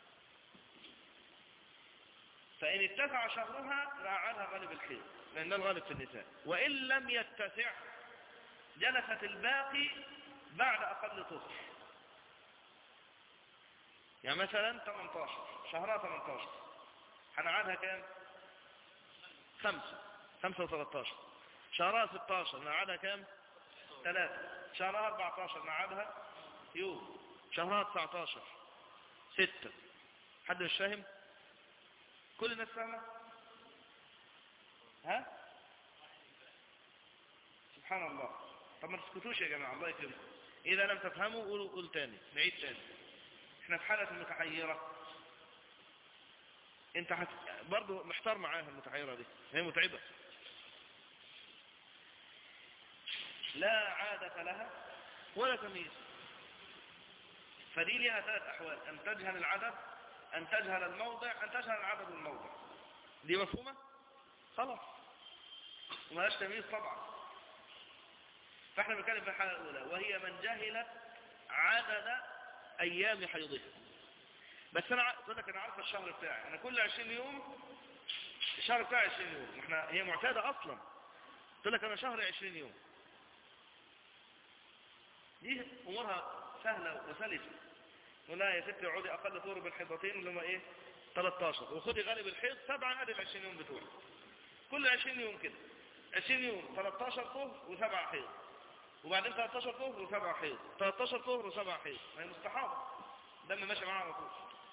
فإن اتسع شهرها لأقعدها غالب الحيض لأن ده الغالب في النساء وإن لم يتسع جلست الباقي بعد أقل طهر يعني مثلا 18 شهرها 18 هنقعدها كام خمسة خمسة وثلاثة شهرها 16 نقعدها كام ثلاثة شهرها 14 نقعدها يوم شهرها 19 ستة حد مش فاهم كل الناس فاهمة ها سبحان الله طب ما تسكتوش يا جماعة الله يكرمكم إذا لم تفهموا قولوا قول تاني نعيد تاني احنا في حالة المتحيرة انت حت... برضو محتار معاها المتحيرة دي هي متعبة لا عادة لها ولا تمييز فدي لها ثلاث أحوال أن تجهل العدد أن تجهل الموضع أن تجهل العدد والموضع دي مفهومة؟ خلاص وملاش تمييز طبعا فاحنا بنتكلم في الحالة الأولى وهي من جهلت عدد أيام حيضها بس أنا قلت لك أنا عارفة الشهر بتاعي أنا كل 20 يوم الشهر بتاعي 20 يوم احنا هي معتادة أصلا قلت لك أنا شهري 20 يوم دي أمورها سهلة وسلسة نقول لها يا ستي اقعدي أقل طور بالحيضتين اللي هم إيه 13 وخدي غالب الحيض سبعة ادي ال 20 يوم بتوعي كل 20 يوم كده 20 يوم 13 طهر وسبعة حيض وبعدين 13 طهر وسبعة حيض 13 طهر وسبعة حيض ما هي مستحاضة دم ماشي معاها على طول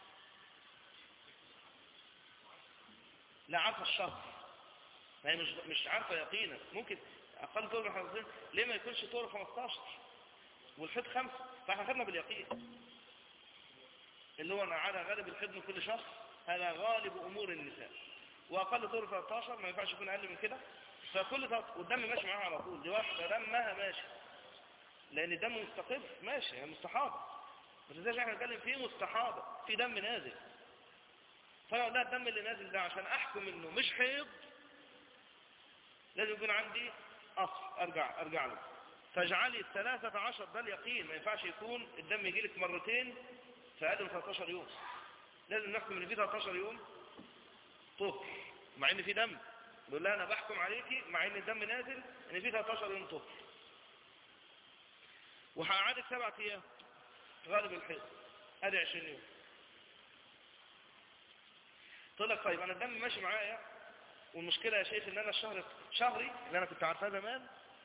لا عارفة الشهر ما هي مش مش عارفة يقينا ممكن أقل طهر من حيضتين ليه ما يكونش طهر 15 والحيض خمسة فاحنا خدنا باليقين اللي هو أنا على غالب الحيض من كل شهر هذا غالب أمور النساء وأقل طول 13 ما ينفعش يكون أقل من كده فكل طول والدم ماشي معاها على طول دي واحدة دمها ماشي لأن الدم مستقر ماشي هي مستحاضة ما تنساش احنا نتكلم فيه مستحاضة في دم نازل فأنا ده الدم اللي نازل ده عشان أحكم إنه مش حيض لازم يكون عندي أصل أرجع أرجع له فاجعلي الثلاثة عشر ده اليقين ما ينفعش يكون الدم يجي لك مرتين في أقل من 13 يوم لازم نحكم إن في 13 يوم طهر مع ان في دم بيقول لها انا بحكم عليكي مع ان الدم نازل ان في 13 يوم طهر وهقعدك سبعة ايام غالب الحيض ادي 20 يوم تقول لك طيب انا الدم ماشي معايا والمشكلة يا شيخ ان انا الشهر شهري اللي انا كنت عارفاه زمان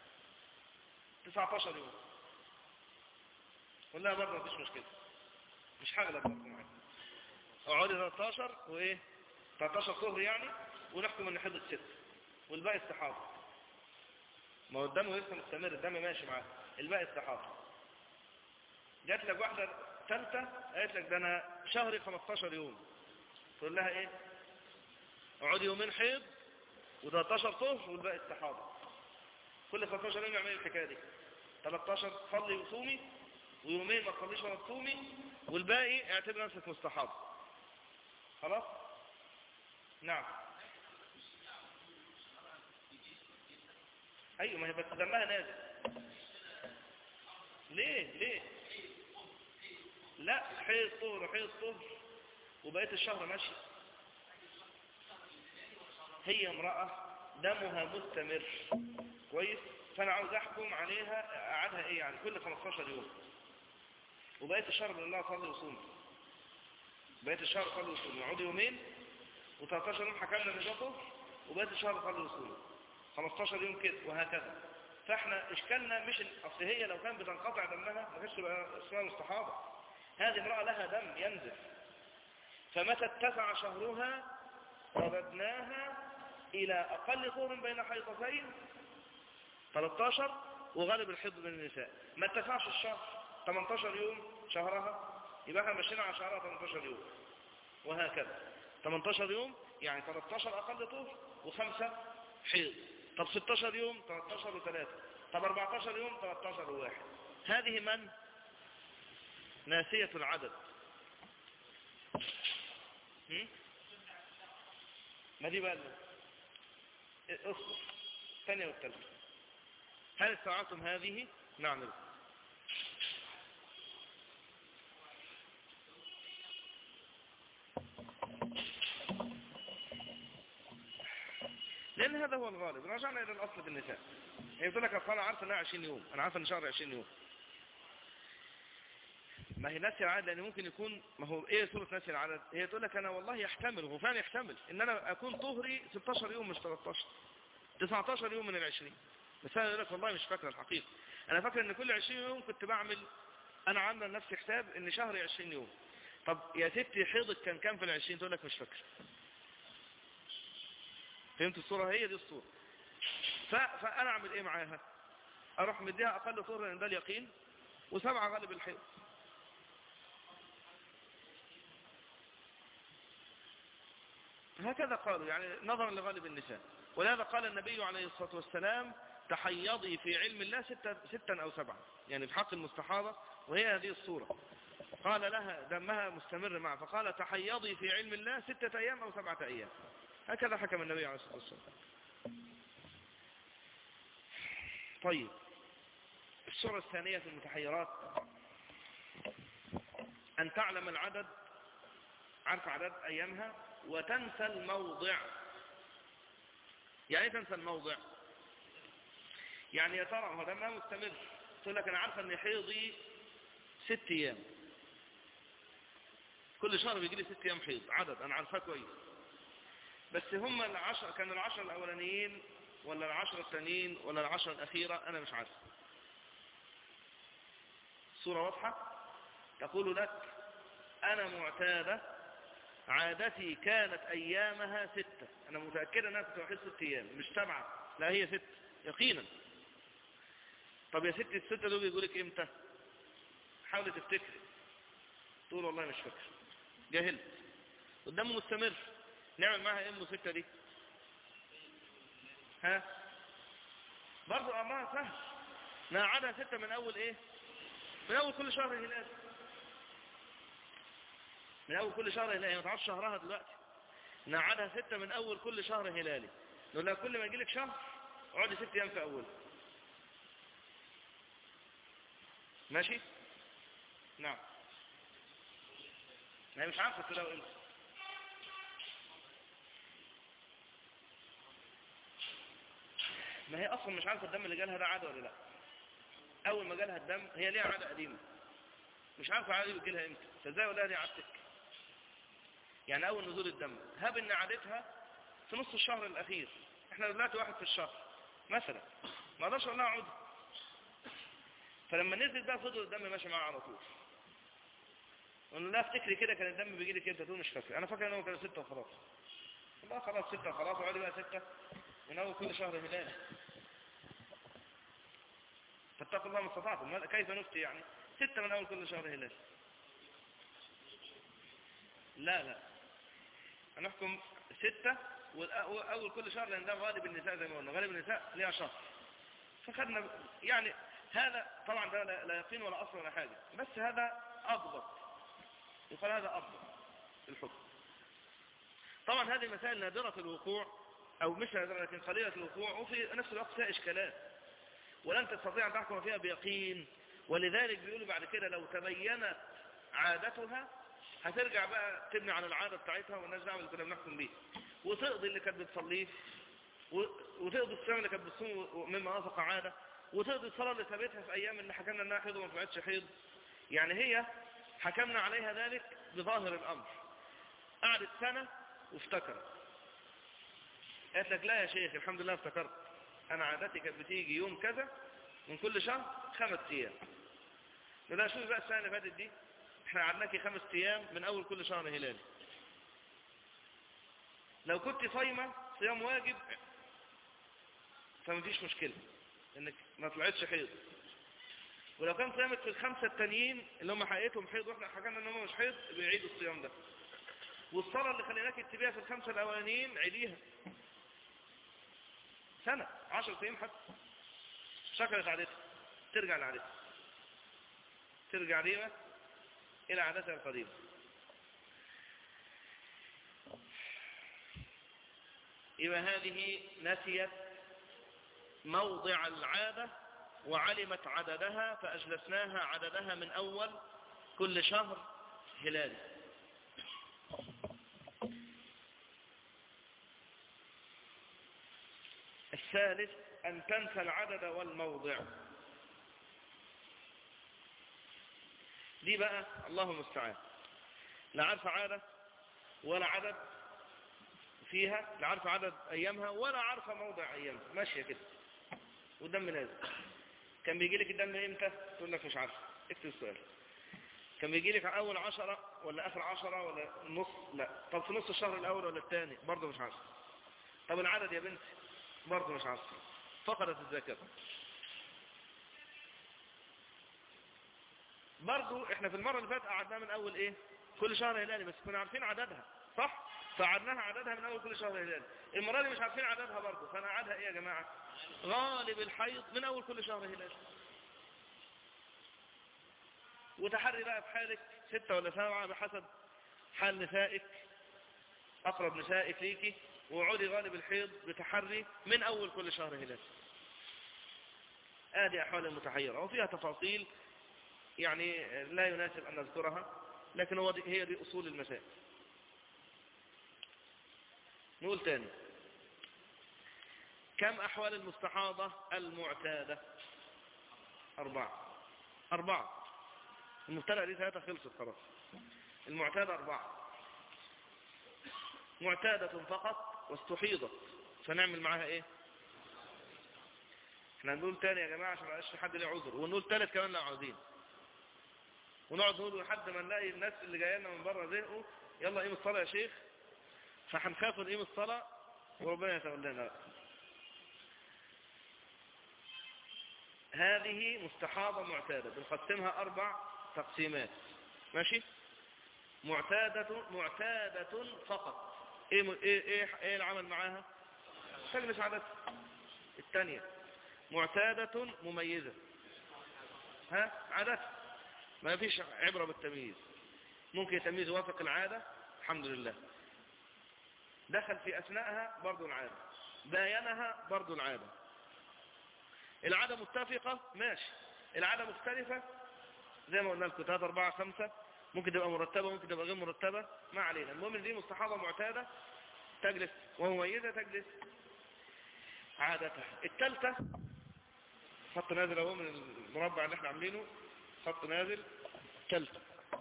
19 يوم قول لها برضه مفيش مشكلة مش هغلب برضه معاك اقعدي 13 وايه 13 طهر يعني ونحكم ان حدث ست والباقي استحاضة ما هو الدم لسه مستمر الدم ماشي معاه الباقي استحاضة جات لك واحدة ثالثة قالت لك ده انا شهري 15 يوم تقول لها ايه اقعدي يومين حيض و13 طهر والباقي استحاضة كل 15 يوم يعمل الحكاية دي 13 صلي وصومي ويومين ما تصليش ولا تصومي والباقي اعتبر نفسك مستحاضة خلاص نعم ايوه ما هي بس دمها نازل ليه ليه لا حيض طهر حيض طهر وبقيت الشهر ماشي هي امرأة دمها مستمر كويس فانا عاوز احكم عليها اقعدها ايه يعني كل 15 يوم وبقيت الشهر من الله صلي وصوم بقيت الشهر صلي وصوم نقعد يومين و13 يوم حكمنا ان ده طهر وبقيت الشهر صلي وصوم 15 يوم كده وهكذا فاحنا اشكالنا مش اصل هي لو كان بتنقطع دمها ما كانش تبقى اسمها مستحاضه هذه امراه لها دم ينزل فمتى اتسع شهرها رددناها الى اقل طهر بين حيضتين 13 وغالب الحيض بين النساء ما اتسعش الشهر 18 يوم شهرها يبقى احنا مشينا على شهرها 18 يوم وهكذا 18 يوم يعني 13 اقل طهر وخمسة حيض طب 16 يوم 13 و3 طب 14 يوم 13 وواحد هذه من ناسية العدد هم؟ ما دي بقى اصبر الثانية والثالثة هل استوعبتم هذه نعم لأن هذا هو الغالب رجعنا إلى الأصل في النساء هي بتقول لك أصلا عارفة أنها 20 يوم أنا عارفة أن شهر 20 يوم ما هي ناسي العدد لان ممكن يكون ما هو ايه صورة ناسي العدد هي تقول لك انا والله يحتمل هو فعلا يحتمل ان انا اكون طهري 16 يوم مش 13 19 يوم من العشرين بس انا اقول لك والله مش فاكر الحقيقة انا فاكر ان كل 20 يوم كنت بعمل انا عامله لنفسي حساب ان شهري 20 يوم طب يا ستي حيضك كان كام في العشرين تقول لك مش فاكر فهمت الصورة هي دي الصورة ف... فانا اعمل ايه معاها اروح مديها اقل طهر لان ده اليقين وسبعة غالب الحيض هكذا قالوا يعني نظرا لغالب النساء ولهذا قال النبي عليه الصلاة والسلام تحيضي في علم الله ستة, ستا أو سبعة يعني في حق المستحاضة وهي هذه الصورة قال لها دمها مستمر معه فقال تحيضي في علم الله ستة أيام أو سبعة أيام هكذا حكم النبي عليه الصلاة والسلام طيب الصورة الثانية في المتحيرات أن تعلم العدد عارف عدد أيامها وتنسى الموضع يعني ايه تنسى الموضع يعني يا ترى هو ده ما مستمر تقول لك انا عارفه ان حيضي ست ايام كل شهر بيجي لي ست ايام حيض عدد انا عارفاه كويس بس هم العشر كان العشر الاولانيين ولا العشر الثانيين ولا العشر الاخيره انا مش عارف صوره واضحه تقول لك انا معتاده عادتي كانت ايامها ستة انا متأكدة انها كنت بحس ست ايام مش سبعة لا هي ست يقينا طب يا ستي الستة دول يقول لك امتى حاولي تفتكري تقول والله مش فاكر جاهلت قدامه مستمر نعمل معاها ايه ستة دي ها برضو امرها سهل نقعدها ستة من اول ايه من اول كل شهر هلال من أول كل شهر هلالي ما تعرفش شهرها دلوقتي نقعدها ستة من أول كل شهر هلالي نقول لها كل ما يجيلك شهر اقعدي ست أيام في أول ماشي نعم ما هي مش عارفة تلاقوا امتى ما هي أصلا مش عارفة الدم اللي جالها ده عادة ولا لا أول ما جالها الدم هي ليها عادة قديمة مش عارفة عادة بتجيلها امتى فازاي ولا دي عادتك يعني اول نزول الدم هب ان عادتها في نص الشهر الاخير احنا دلوقتي واحد في الشهر مثلا ما اقدرش اقول لها عود فلما نزل بقى فضل الدم ماشي معاها على طول قلنا لا افتكري كده كان الدم بيجي لك امتى تقول مش فاكر انا فاكر ان هو كان ستة وخلاص لا خلاص ستة خلاص وعادي بقى ستة من اول كل شهر هلال فاتقوا الله ما استطعتم كيف نفتي يعني ستة من اول كل شهر هلال لا لا هنحكم ستة وأول كل شهر لأن ده غالب النساء زي ما قلنا غالب النساء ليها شهر فخدنا يعني هذا طبعا ده لا يقين ولا أصل ولا حاجة بس هذا أضبط يقال هذا أضبط الحكم طبعا هذه مسائل نادرة الوقوع أو مش نادرة لكن قليلة الوقوع وفي نفس الوقت فيها إشكالات ولن تستطيع أن تحكم فيها بيقين ولذلك بيقولوا بعد كده لو تبينت عادتها هترجع بقى تبني على العادة بتاعتها والناس دعوة اللي كنا بنحكم بيه وتقضي اللي كانت بتصليه وتقضي الصيام اللي كانت بتصوم مما وافق عادة وتقضي الصلاة اللي ثابتها في أيام اللي حكمنا أنها حيض وما طلعتش حيض يعني هي حكمنا عليها ذلك بظاهر الأمر قعدت سنة وافتكرت قالت لك لا يا شيخ الحمد لله افتكرت أنا عادتي كانت بتيجي يوم كذا من كل شهر خمس أيام لا شوف بقى السنة اللي فاتت دي احنا قعدناكي خمس ايام من اول كل شهر هلالي لو كنت صايمه صيام واجب فمفيش مشكلة انك ما طلعتش حيض ولو كان صيامك في الخمسة التانيين اللي هم حقيقتهم حيض واحنا حكينا ان هم مش حيض بيعيدوا الصيام ده والصلاة اللي خليناك تبيها في الخمسة الاولانيين عيديها سنة عشر سنين حتى شكرت عادتها ترجع لعادتها ترجع ليه إلى عادتها القديمة يبقى هذه نسيت موضع العادة وعلمت عددها فأجلسناها عددها من أول كل شهر هلال الثالث أن تنسى العدد والموضع دي بقى الله المستعان لا عارفة عادة ولا عدد فيها لا عارفة عدد أيامها ولا عارفة موضع أيامها ماشية كده والدم نازل كان بيجي لك الدم امتى تقول لك مش عارفة اكتب السؤال كان بيجي لك أول عشرة ولا آخر عشرة ولا نص لا طب في نص الشهر الأول ولا الثاني برضه مش عارفة طب العدد يا بنتي برضه مش عارفة فقدت الذاكرة برضه احنا في المرة اللي فاتت قعدناها من أول ايه كل شهر هلالي بس كنا عارفين عددها صح فقعدناها عددها من أول كل شهر هلالي المرة دي مش عارفين عددها برضه فأنا قعدها ايه يا جماعة غالب الحيض من أول كل شهر هلالي وتحري بقى في حالك ستة ولا سبعة بحسب حال نسائك أقرب نسائك ليكي وعودي غالب الحيض بتحري من أول كل شهر هلال هذه أحوال المتحيرة وفيها تفاصيل يعني لا يناسب أن نذكرها لكن هو دي هي دي أصول المسائل نقول تاني كم أحوال المستحاضة المعتادة أربعة أربعة المبتلى دي ثلاثة خلصت خلاص المعتادة أربعة معتادة فقط واستحيضت فنعمل معاها ايه احنا نقول تاني يا جماعة عشان ما حد ليه عذر ونقول تالت كمان لو عاوزين ونقعد نقول لحد ما نلاقي الناس اللي جايه لنا من بره زهقوا يلا قيم الصلاة يا شيخ فهنخاف نقيم الصلاة وربنا يتولانا هذه مستحاضة معتادة بنقسمها أربع تقسيمات ماشي معتادة معتادة فقط ايه م... ايه ايه ايه العمل معاها تجلس عادتها الثانية معتادة مميزة ها عادتها ما فيش عبرة بالتمييز ممكن التمييز يوافق العادة الحمد لله دخل في أثناءها برضو العادة باينها برضو العادة العادة متفقة ماشي العادة مختلفة زي ما قلنا لكم 3 4 5 ممكن تبقى مرتبة ممكن تبقى غير مرتبة ما علينا المهم ان دي مستحاضة معتادة تجلس ومميزة تجلس عادتها الثالثة خط نازل اهو من المربع اللي احنا عاملينه خط نازل ثالثة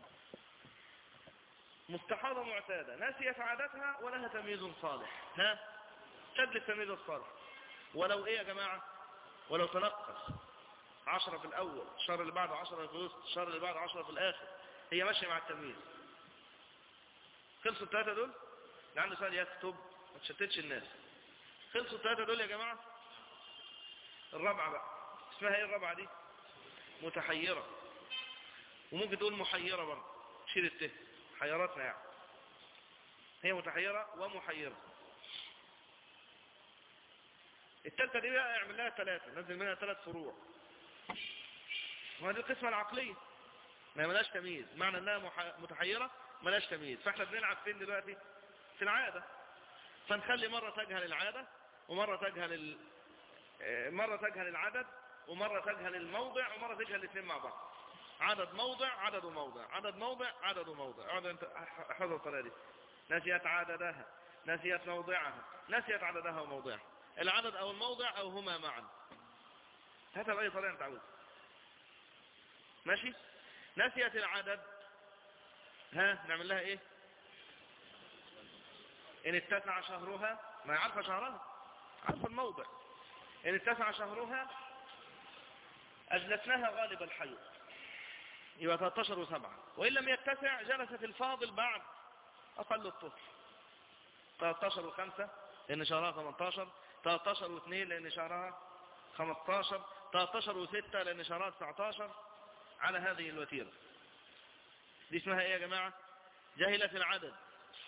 مستحاضة معتادة ناسية عادتها ولها تمييز صالح ها تجلس تمييز الصالح ولو ايه يا جماعة ولو تنقص عشرة في الأول الشهر اللي بعده عشرة في الوسط الشهر اللي بعده عشرة في الآخر هي ماشية مع التمييز خلصوا الثلاثة دول اللي عنده سؤال يكتب ما تشتتش الناس خلصوا الثلاثة دول يا جماعة الرابعة بقى اسمها ايه الرابعة دي متحيرة وممكن تقول محيرة برضه شيل الته حيرتنا يعني هي متحيرة ومحيرة التالتة دي بقى اعمل لها ثلاثة نزل منها ثلاث فروع وهذه القسمة العقلية ما ملاش تمييز معنى انها متحيرة ملاش تمييز فاحنا بنلعب فين دلوقتي في العادة فنخلي مرة تجهل العادة ومرة تجهل ال... مرة تجهل العدد ومرة تجهل الموضع ومرة تجهل الاثنين مع بعض عدد موضع عدد وموضع عدد موضع عدد وموضع اقعد انت احفظها الطريقة دي نسيت عددها نسيت موضعها نسيت عددها وموضعها العدد او الموضع او هما معا هاتها بأي طريقة انت عاوزها ماشي نسيت العدد ها نعمل لها ايه ان اتسع شهرها ما عارفة شهرها عارفة الموضع ان اتسع شهرها اجلسناها غالب الحيض يبقى 13 و7 وان لم يتسع جلست الفاضل بعد اقل الطفل 13 و5 لان شهرها 18 13 و2 لان شهرها 15 13 و6 لان شهرها 19 على هذه الوتيرة دي اسمها ايه يا جماعة جهلة العدد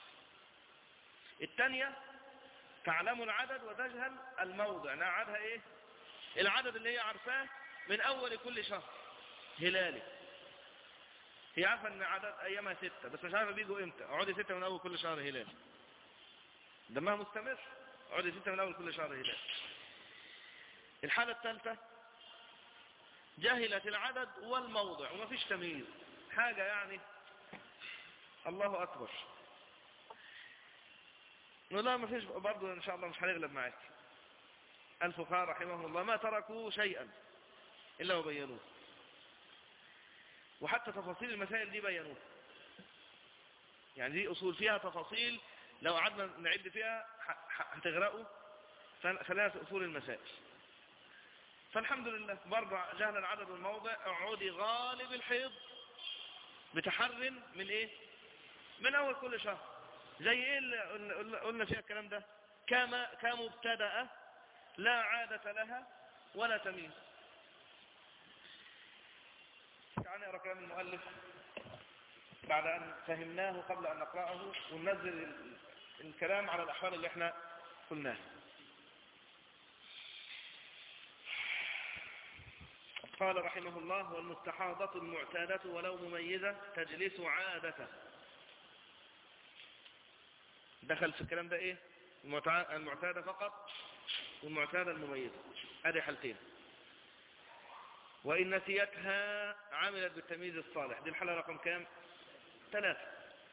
الثانية تعلم العدد وتجهل الموضع نعدها ايه العدد اللي هي عارفاه من اول كل شهر هلالي هي عارفة ان عدد ايامها ستة بس مش عارفة بيجوا امتى اقعدي ستة من اول كل شهر هلال دمها مستمر اقعدي ستة من اول كل شهر هلال الحالة الثالثة جهلت العدد والموضع وما فيش تمييز حاجة يعني الله أكبر لا ما فيش برضو إن شاء الله مش هنغلب معاك الفقهاء رحمهم الله ما تركوا شيئا إلا وبينوه وحتى تفاصيل المسائل دي بينوها يعني دي أصول فيها تفاصيل لو قعدنا نعد فيها هتغرقوا خلينا في أصول المسائل فالحمد لله برضه جهل العدد والموضع اعودي غالب الحيض بتحر من ايه من اول كل شهر زي ايه اللي قلنا فيها الكلام ده كما كمبتدأ لا عادة لها ولا تمييز تعالى نقرا كلام المؤلف بعد أن فهمناه قبل أن نقرأه وننزل الكلام على الأحوال اللي احنا قلناها قال رحمه الله والمستحاضة المعتادة ولو مميزة تجلس عادة دخل في الكلام ده ايه المعتادة فقط والمعتادة المميزة هذه حالتين وإن نسيتها عملت بالتمييز الصالح دي الحالة رقم كام ثلاثة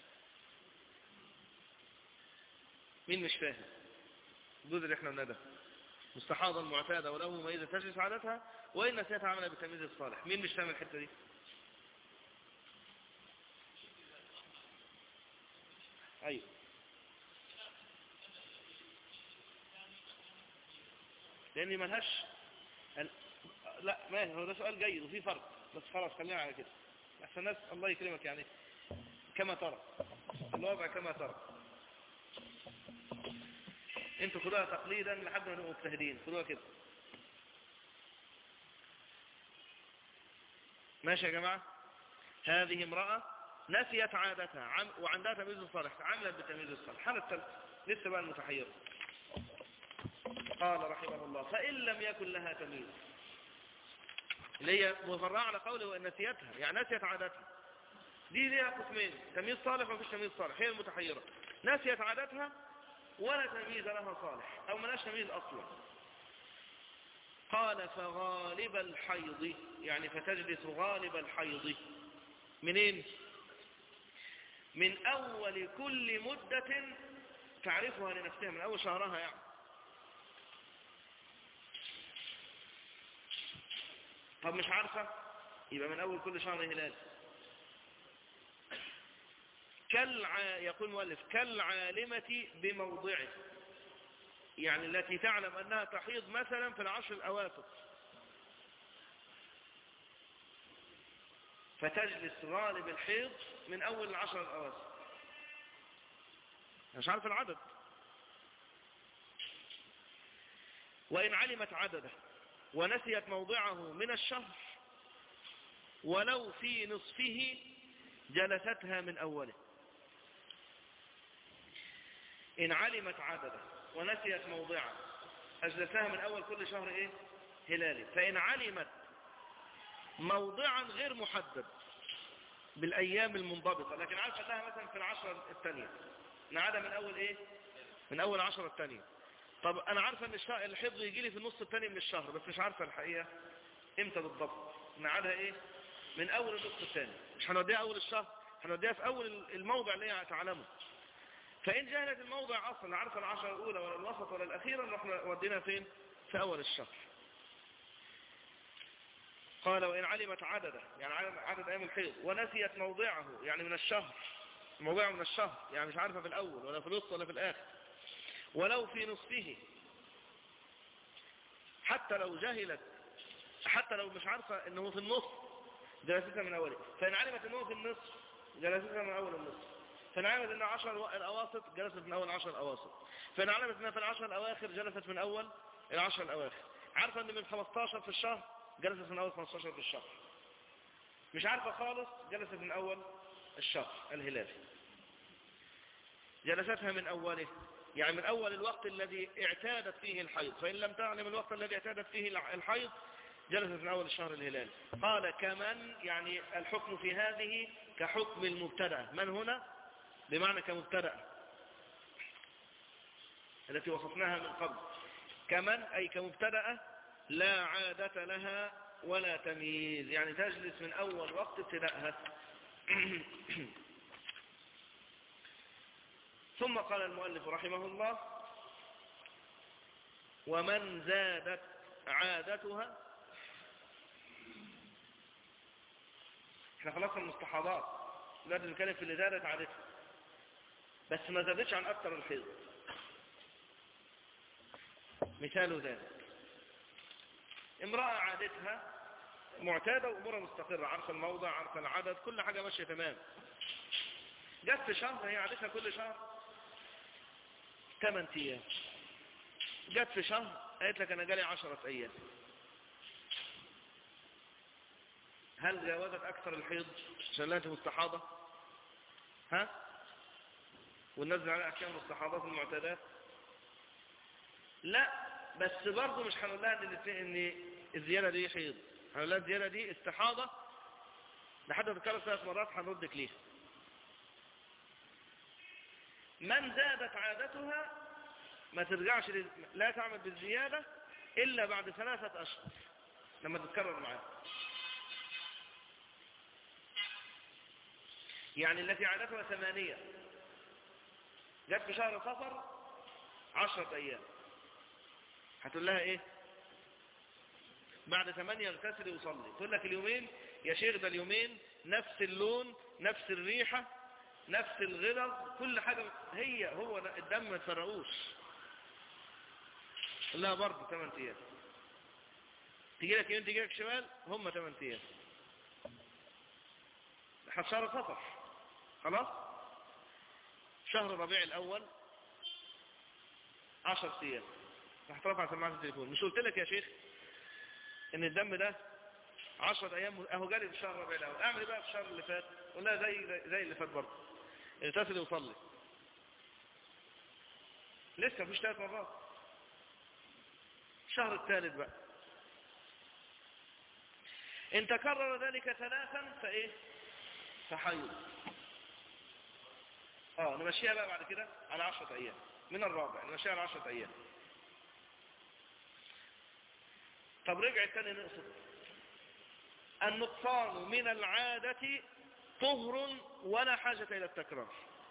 مين مش فاهم الجزء اللي احنا قلنا ده مستحاضة المعتادة ولو مميزة تجلس عادتها وإن نسيتها عملت بالتمييز الصالح مين مش فاهم الحتة دي أيوه لأن ملهاش لا ما هو ده سؤال جيد وفي فرق بس خلاص خلينا على كده احسن الناس الله يكرمك يعني كما ترى الوضع كما ترى انتوا خدوها تقليدا لحد ما نبقوا مجتهدين خدوها كده ماشي يا جماعة هذه امرأة نسيت عادتها عم وعندها تمييز الصالح عملت بالتمييز الصالح حالة الثالثة لسه بقى المتحيرة قال رحمه الله فإن لم يكن لها تمييز اللي هي مفرعة على قوله وإن نسيتها يعني نسيت عادتها دي ليها قسمين تمييز صالح ومفيش تمييز صالح هي المتحيرة نسيت عادتها ولا تمييز لها صالح أو ملاش تمييز أصلا قال فغالب الحيض يعني فتجلس غالب الحيض منين من أول كل مدة تعرفها لنفسها من أول شهرها يعني طب مش عارفة يبقى من أول كل شهر هلال كالع... يقول مؤلف كالعالمة بموضعه يعني التي تعلم أنها تحيض مثلا في العشر الأواسط فتجلس غالب الحيض من أول العشر الأواسط مش عارف العدد وإن علمت عدده ونسيت موضعه من الشهر ولو في نصفه جلستها من أوله إن علمت عدده ونسيت موضعه أجلسها من أول كل شهر إيه هلالي فإن علمت موضعا غير محدد بالأيام المنضبطة لكن عارفة أنها مثلا في العشرة الثانية نعادة من أول إيه من أول عشرة الثانية طب أنا عارفة أن الحفظ يجي لي في النص الثاني من الشهر بس مش عارفة الحقيقة إمتى بالضبط نعادها إيه من أول النص الثاني مش هنوديها أول الشهر هنوديها في أول الموضع اللي هي تعلمه فإن جهلت الموضع أصلا عارفة العشرة الأولى ولا الوسط ولا الأخيرة نروح نودينا فين في أول الشهر قال وإن علمت عدده يعني عدد أيام الحيض ونسيت موضعه يعني من الشهر موضعه من الشهر يعني مش عارفة في الأول ولا في الوسط ولا في الآخر ولو في نصفه حتى لو جهلت حتى لو مش عارفة انه في النص جلستها من اوله فان علمت انه في النصف جلستها من اول النصف فان علمت انه عشر الاواسط جلست من اول عشر الاواسط فان علمت انها في العشر الاواخر جلست من اول العشر الاواخر عارفة ان من 15 في الشهر جلست من اول 15 في الشهر مش عارفة خالص جلست من اول الشهر الهلالي جلستها من اوله يعني من أول الوقت الذي اعتادت فيه الحيض فإن لم تعلم الوقت الذي اعتادت فيه الحيض جلست من أول الشهر الهلال قال كمن يعني الحكم في هذه كحكم المبتدأ من هنا بمعنى كمبتدأ التي وصفناها من قبل كمن أي كمبتدأ لا عادة لها ولا تمييز يعني تجلس من أول وقت ابتدائها ثم قال المؤلف رحمه الله ومن زادت عادتها احنا خلصنا المستحاضات دلوقتي بنتكلم في اللي زادت عادتها بس ما زادتش عن اكثر الحيض مثال ذلك امرأة عادتها معتادة وامورها مستقرة عارفة الموضع عارفة العدد كل حاجة ماشية تمام جت في شهر هي عادتها كل شهر 8 ايام جت في شهر قالت لك انا جالي 10 ايام هل جاوزت اكثر الحيض عشان لا انت مستحاضة ها وننزل على احكام المستحاضات المعتادات لا بس برضه مش هنقول لها ان ان الزياده دي حيض هنقول لها الزياده دي استحاضه لحد ما تتكرر ثلاث مرات هنردك ليها من زادت عادتها ما ترجعش لل... لا تعمل بالزياده الا بعد ثلاثه اشهر لما تتكرر معاها يعني التي عادتها ثمانيه جت في شهر صفر عشرة ايام هتقول لها ايه بعد ثمانية اغتسل وصلي تقول لك اليومين يا شيخ ده اليومين نفس اللون نفس الريحة نفس الغلظ كل حاجة هي هو الدم ما تفرقوش لا برضه 8 ايام تيجي لك يوم تيجي لك شمال هم 8 ايام لحد شهر صفر خلاص شهر ربيع الاول 10 ايام راح ترفع سماعه التليفون مش قلت لك يا شيخ ان الدم ده 10 ايام اهو جالي في الشهر الربيع الاول اعمل ايه بقى في الشهر اللي فات قلنا زي زي اللي فات برضه اغتسل وصلي لسه مفيش ثلاث مرات الشهر الثالث بقى ان تكرر ذلك ثلاثا فايه فحيض اه نمشيها بقى بعد كده على 10 ايام من الرابع نمشيها على 10 ايام طب رجع تاني نقصد النقصان من العادة طهر ولا حاجة إلى التكرار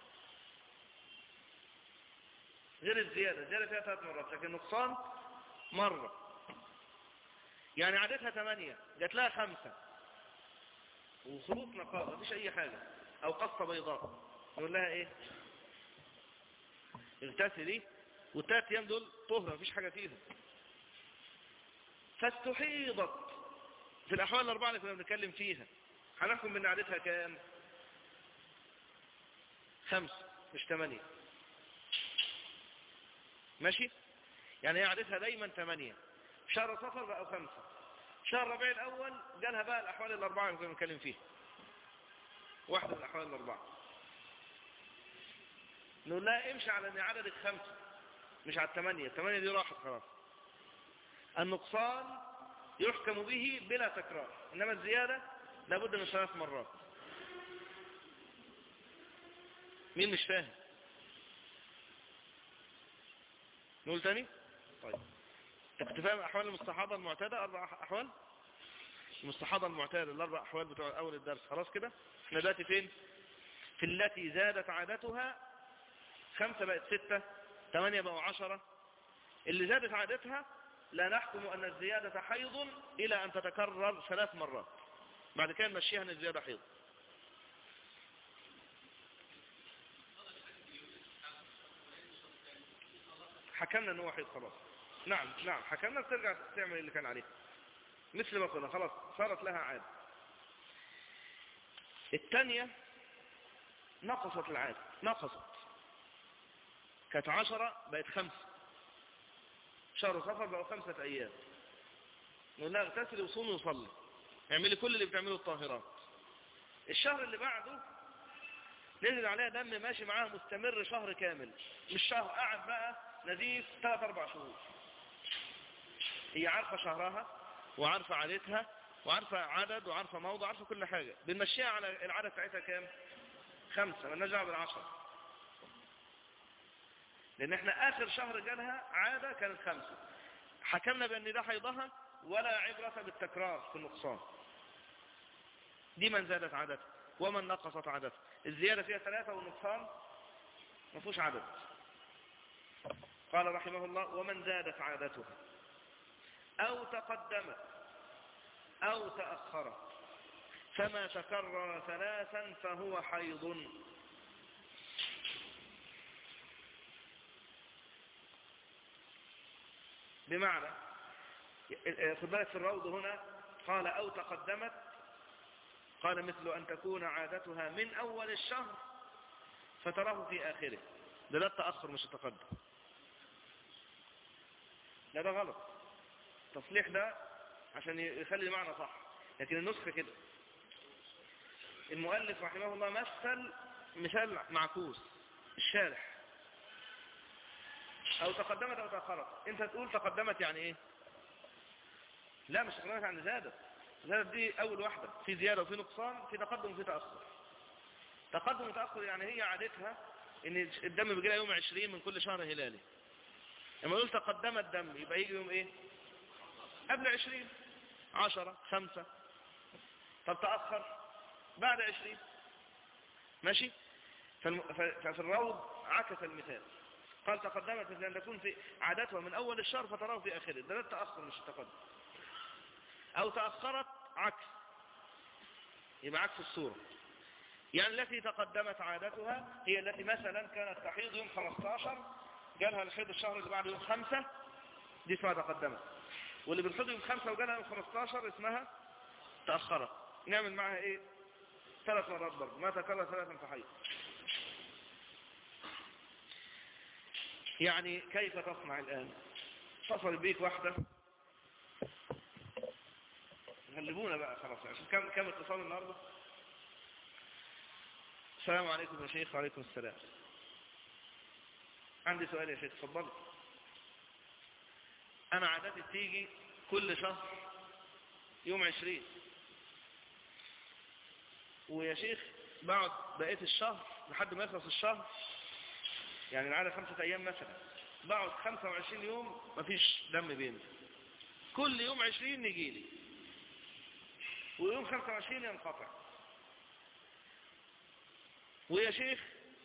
غير الزيادة الزيادة فيها ثلاث مرات لكن النقصان مرة يعني عادتها ثمانية جات لها خمسة وخلوط نقاء مفيش أي حاجة أو قصة بيضاء نقول لها إيه اغتسلي والثلاث أيام دول طهرة مفيش حاجة فيهم فاستحيضت في الأحوال الأربعة اللي كنا بنتكلم فيها هنحكم من عادتها كام خمسة مش ثمانية ماشي يعني هي عادتها دايما ثمانية شهر صفر بقى خمسة شهر ربيع الأول جالها بقى الأحوال الأربعة اللي كنا بنتكلم فيها واحدة من الأحوال الأربعة نقول لها امشي على ان عددك خمسة مش على الثمانية الثمانية دي راحت خلاص النقصان يحكم به بلا تكرار إنما الزيادة لابد من ثلاث مرات مين مش فاهم نقول تاني طيب انت كنت فاهم احوال المستحاضة المعتادة اربع احوال المستحاضة المعتادة الاربع احوال بتوع اول الدرس خلاص كده احنا دلوقتي فين في التي زادت عادتها خمسة بقت ستة ثمانية بقوا عشرة اللي زادت عادتها لا نحكم أن الزيادة حيض إلى أن تتكرر ثلاث مرات بعد كده نمشيها أن الزيادة حيض حكمنا أنه حيض خلاص نعم نعم حكمنا ترجع تعمل اللي كان عليه مثل ما قلنا خلاص صارت لها عادة الثانية نقصت العادة نقصت كانت عشرة بقت خمسة شهر صفر بقوا خمسة أيام نقول لها اغتسلي وصومي وصلي اعملي كل اللي بتعمله الطاهرات الشهر اللي بعده نزل عليها دم ماشي معاها مستمر شهر كامل مش شهر قعد بقى نزيف ثلاث أربع شهور هي عارفة شهرها وعارفة عادتها وعارفة عدد وعارفة موضع وعارفة كل حاجة بنمشيها على العدد بتاعتها كام خمسة مالناش دعوه بالعشرة لان احنا اخر شهر جالها عادة كانت خمسة حكمنا بان ده حيضها ولا عبرة بالتكرار في النقصان دي من زادت عادتها ومن نقصت عادتها الزيادة فيها ثلاثة والنقصان ما فيهوش عدد قال رحمه الله ومن زادت عادتها أو تقدمت أو تأخرت فما تكرر ثلاثا فهو حيض بمعنى خد بالك في الروض هنا قال أو تقدمت قال مثل أن تكون عادتها من أول الشهر فتراه في آخره ده لا التأخر مش التقدم لا ده غلط تصليح ده عشان يخلي المعنى صح لكن النسخة كده المؤلف رحمه الله مثل مثال معكوس الشارح او تقدمت او تأخرت انت تقول تقدمت يعني ايه لا مش تقدمت يعني زادت زادت دي اول واحدة في زيادة وفي نقصان في تقدم وفي تأخر تقدم وتأخر يعني هي عادتها ان الدم بيجي لها يوم 20 من كل شهر هلالي لما يقول تقدم الدم يبقى يجي يوم ايه قبل 20 10 5 طب تأخر بعد 20 ماشي ففي الروض عكس المثال قال تقدمت مثل أن تكون في عادتها من أول الشهر فتراه في آخره ده التأخر مش التقدم أو تأخرت عكس يبقى عكس الصورة يعني التي تقدمت عادتها هي التي مثلا كانت تحيض يوم 15 جالها الحيض الشهر اللي بعده يوم 5 دي اسمها تقدمت واللي بتحيض يوم 5 وجالها يوم 15 اسمها تأخرت نعمل معها ايه ثلاث مرات برضه ما تكرر ثلاثا فحيض يعني كيف تصنع الآن تصل بيك واحدة غلبونا بقى خلاص عشان كم كم اتصال النهارده السلام عليكم يا شيخ وعليكم السلام عندي سؤال يا شيخ اتفضل انا عادتي تيجي كل شهر يوم عشرين ويا شيخ بعد بقية الشهر لحد ما يخلص الشهر يعني العادة خمسة ايام مثلا بعد 25 يوم مفيش دم بيني كل يوم 20 نجي لي ويوم 25 ينقطع ويا شيخ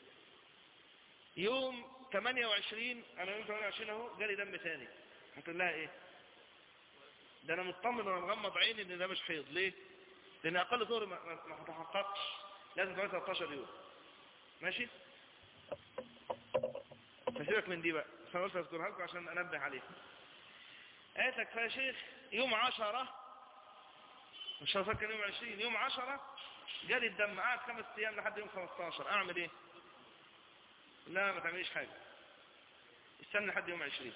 يوم 28 انا يوم 28 اهو جالي دم تاني هتقول لها ايه ده انا مطمن وانا مغمض عيني ان ده مش حيض ليه لان اقل طهر ما, ما, ما تحققش لازم تبقى 13 يوم ماشي فسيبك من دي بقى فانا قلت اذكرها لكم عشان انبه عليها قالت لك يا شيخ يوم 10 مش هفكر يوم 20 يوم 10 جالي الدم قعد خمس ايام لحد يوم 15 اعمل ايه لا ما تعمليش حاجه استنى لحد يوم 20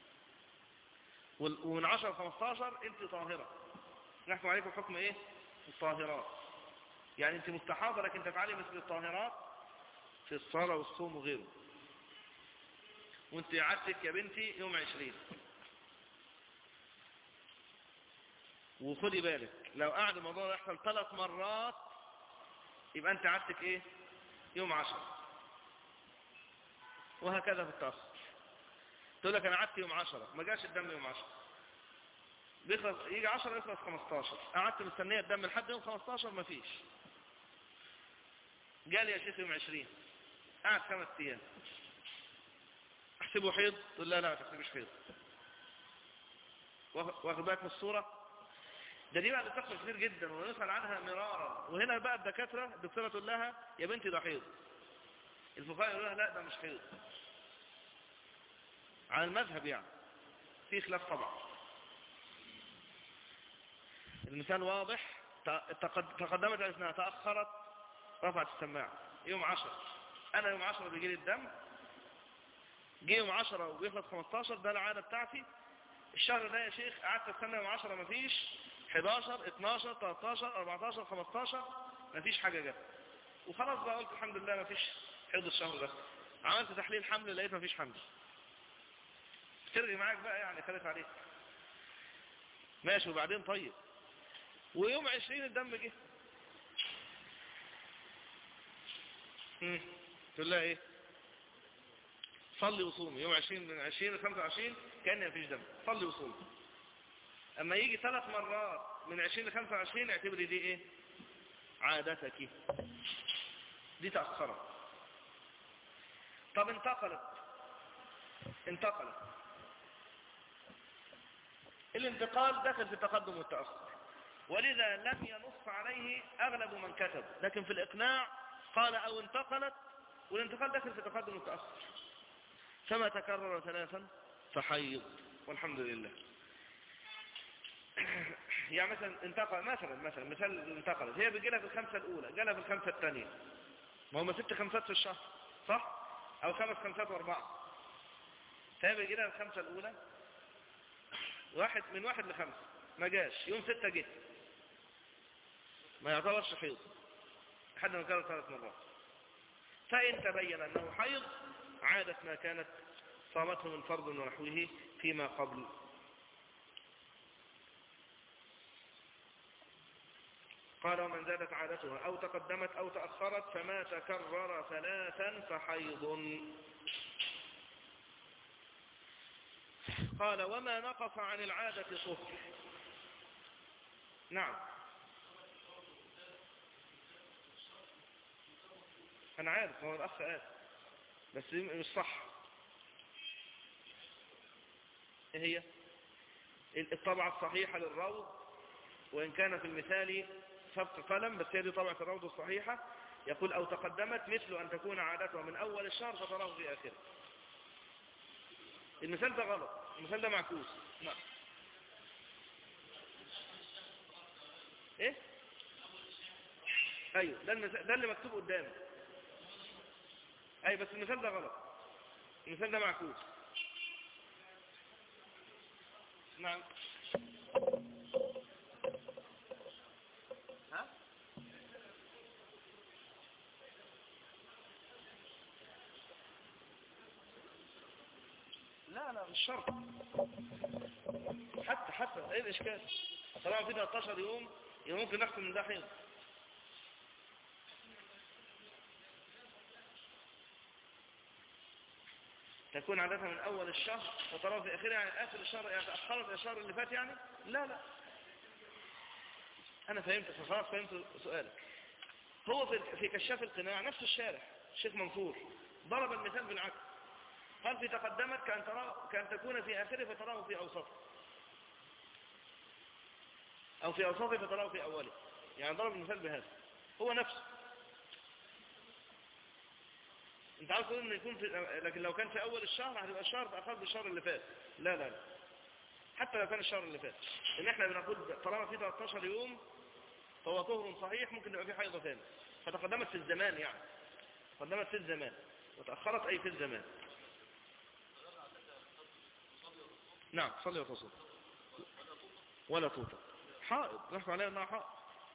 ومن 10 ل 15 انت طاهره نحكم عليكم حكم ايه الطاهرات يعني انت مستحاضه لكن تفعلي مثل الطاهرات في الصلاه والصوم وغيره وانت عادتك يا بنتي يوم 20 وخدي بالك لو قعد الموضوع يحصل ثلاث مرات يبقى انت عادتك ايه يوم 10 وهكذا في التأخر تقول لك انا قعدت يوم 10 ما جاش الدم يوم 10 بيخلص يجي 10 يخلص 15 قعدت مستنيه الدم لحد يوم 15 ما فيش جالي يا شيخ يوم 20 قعد خمس ايام احسبه حيض تقول لا لا ما تحسبش حيض واخد بالك من الصوره ده دي بقى بتحصل كتير جدا ونسأل عنها مرارا وهنا بقى الدكاتره الدكتوره تقول لها يا بنتي ده حيض الفقهاء يقولوا لها لا ده مش حيض على المذهب يعني في خلاف طبعا المثال واضح تقدمت اثناء تأخرت رفعت السماعة يوم عشر انا يوم عشرة بيجي لي الدم جه يوم عشرة وبيخلص 15 ده العادة بتاعتي الشهر ده يا شيخ قعدت استنى يوم 10 مفيش 11 12 13 14 15 مفيش حاجة جت وخلاص بقى قلت الحمد لله مفيش حيض الشهر ده عملت تحليل حمل لقيت مفيش حمل ترغي معاك بقى يعني خلف عليك ماشي وبعدين طيب ويوم 20 الدم جه امم تقول لها ايه صلي وصومي يوم 20 من 20 ل 25 كان مفيش دم صلي وصومي اما يجي ثلاث مرات من 20 ل 25 اعتبري دي ايه عادتك دي تأخرت طب انتقلت انتقلت الانتقال داخل في التقدم والتأخر ولذا لم ينص عليه أغلب من كتب لكن في الإقناع قال أو انتقلت والانتقال داخل في تقدم التأخر فما تكرر ثلاثا فحيض والحمد لله يعني مثلا انتقل مثلا مثلا مثال انتقلت هي بيجي لها في الخمسة الأولى جالها في الخمسة الثانية ما هم ست خمسات في الشهر صح؟ أو خمس خمسات وأربعة فهي بيجي لها الخمسة الأولى واحد من واحد لخمسة ما جاش يوم ستة جه ما يعتبرش حيض لحد ما كانت ثلاث مرات فإن تبين أنه حيض عادت ما كانت صامته من فرض ونحوه فيما قبل قال ومن زادت عادتها أو تقدمت أو تأخرت فما تكرر ثلاثا فحيض قال وما نقص عن العادة طهر نعم أنا عارف هو الأخ قال بس مش صح ايه هي الطبعة الصحيحة للروض وإن كان في المثال سبق قلم بس هي دي طبعة الروض الصحيحة يقول أو تقدمت مثل أن تكون عادتها من أول الشهر فتراه في آخره المثال ده غلط المثال ده معكوس نعم ايه ايوه ده المثال ده اللي مكتوب قدامي اي بس المثال ده غلط المثال ده معكوس نعم ها لا لا مش شرط حتى حتى ايه الاشكال طالما في 13 يوم يبقى ممكن نحكم من ده حين تكون عادتها من أول الشهر وترى في آخرها يعني آخر الشهر يعني تأخرت الشهر اللي فات يعني لا لا أنا فهمت خلاص فهمت سؤالك هو في في كشاف القناع نفس الشارح الشيخ منصور ضرب المثال بالعكس قال في تقدمت كأن, ترى كأن تكون في آخره فتراه في أوسطه أو في أوسطه فتراه في أوله يعني ضرب المثال بهذا هو نفسه انت عاوز تقول انه يكون في لكن لو كان في اول الشهر هتبقى الشهر تاخر بالشهر اللي فات لا لا لا حتى لو كان الشهر اللي فات ان احنا بنقول طالما في 13 يوم فهو طهر صحيح ممكن يبقى فيه حيضه ثانيه فتقدمت في الزمان يعني تقدمت في الزمان وتاخرت اي في الزمان نعم صلي وتصل ولا توطى حائض نحكم عليها انها حائض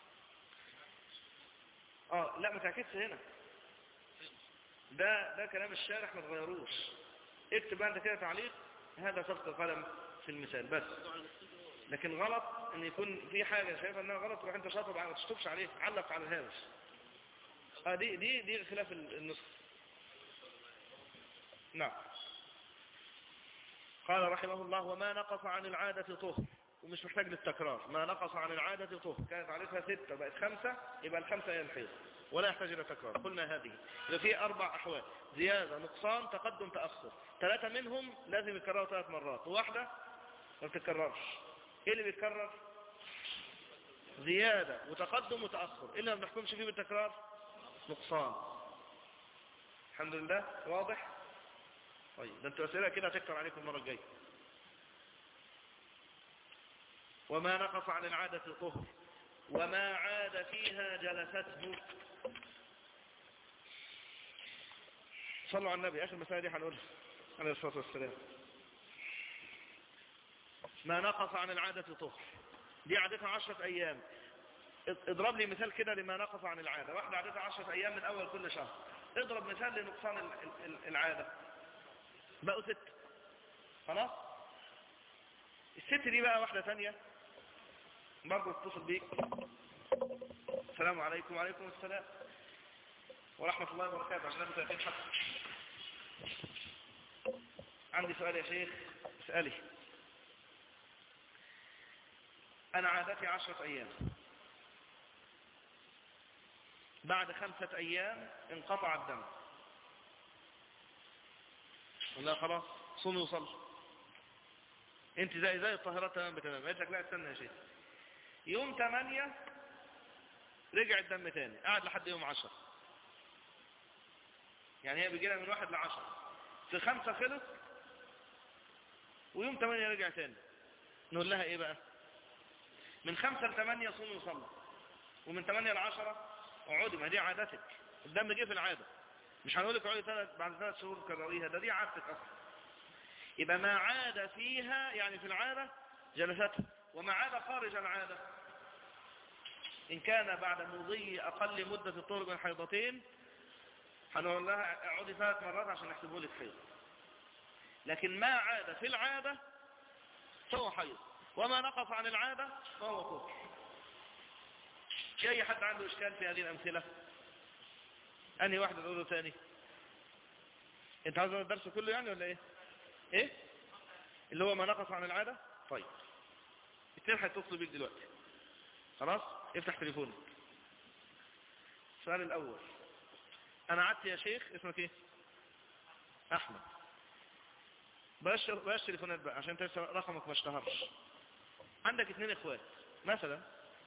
اه لا ما تعكسش هنا ده ده كلام الشارح ما تغيروش اكتب بقى انت كده تعليق هذا سبق قلم في المثال بس لكن غلط ان يكون في حاجة شايفها انها غلط تروح انت شاطر ما تشطبش عليه علق على الهامش اه دي دي دي خلاف النصف نعم قال رحمه الله وما نقص عن العادة طهر ومش محتاج للتكرار ما نقص عن العادة طهر كانت عادتها ستة بقت خمسة يبقى الخمسة هي الحيض ولا يحتاج إلى تكرار قلنا هذه يبقى في أربع أحوال زيادة نقصان تقدم تأخر ثلاثة منهم لازم يتكرروا ثلاث مرات وواحدة ما بتتكررش إيه اللي بيتكرر زيادة وتقدم وتأخر إيه اللي ما بنحكمش فيه بالتكرار نقصان الحمد لله واضح طيب ده انتوا أسئلة كده هتكتر عليكم المرة الجاية وما نقص عن العادة طهر وما عاد فيها جلسته صلوا على النبي آخر مسألة دي هنقولها عليه الصلاة والسلام ما نقص عن العادة طهر دي عادتها عشرة أيام اضرب لي مثال كده لما نقص عن العادة واحدة عادتها عشرة أيام من أول كل شهر اضرب مثال لنقصان العادة بقوا ست خلاص الست دي بقى واحدة ثانية برضه اتصل بيك السلام عليكم وعليكم السلام ورحمة الله وبركاته عشان نبدأ في الحق عندي سؤال يا شيخ اسألي أنا عادتي عشرة أيام بعد خمسة أيام انقطع الدم قلنا خلاص صومي وصلي انت زي زي الطاهرات تمام بتمام قلت لك لا استنى يا شيخ يوم 8 رجع الدم تاني قعد لحد يوم 10 يعني هي بيجي لها من واحد لعشرة في خمسة خلص ويوم 8 رجع تاني نقول لها ايه بقى من خمسة لثمانية صومي وصلي ومن ثمانية لعشرة اقعدي ما دي عادتك الدم جه في العادة مش هنقول لك اقعدي ثلاث بعد ثلاث شهور كرريها ده دي عادتك اصلا يبقى ما عاد فيها يعني في العادة جلستها وما عاد خارج العادة إن كان بعد مضي أقل مدة الطهر من حيضتين هنقول لها اقعدي ثلاث مرات عشان نحسبه لك حيض لكن ما عاد في العادة فهو حيض وما نقص عن العادة فهو طهر في أي حد عنده إشكال في هذه الأمثلة أنهي واحدة تقوله ثاني انت عاوز الدرس كله يعني ولا ايه ايه اللي هو ما نقص عن العادة طيب اثنين هيتصلوا بيك دلوقتي خلاص افتح تليفونك السؤال الاول انا قعدت يا شيخ اسمك ايه احمد بلاش بلاش تليفونات بقى عشان انت لسه رقمك ما اشتهرش عندك اثنين اخوات مثلا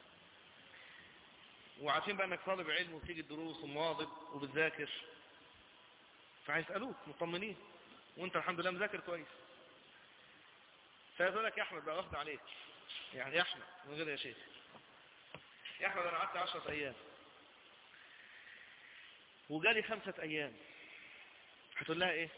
وعارفين بقى انك طالب علم وبتيجي الدروس ومواظب وبتذاكر فهيسالوك مطمنين وانت الحمد لله مذاكر كويس فيقول لك يا احمد بقى واخد عليك يعني يا احمد من غير يا شيخ يا احمد انا قعدت 10 ايام وجالي خمسة ايام هتقول لها ايه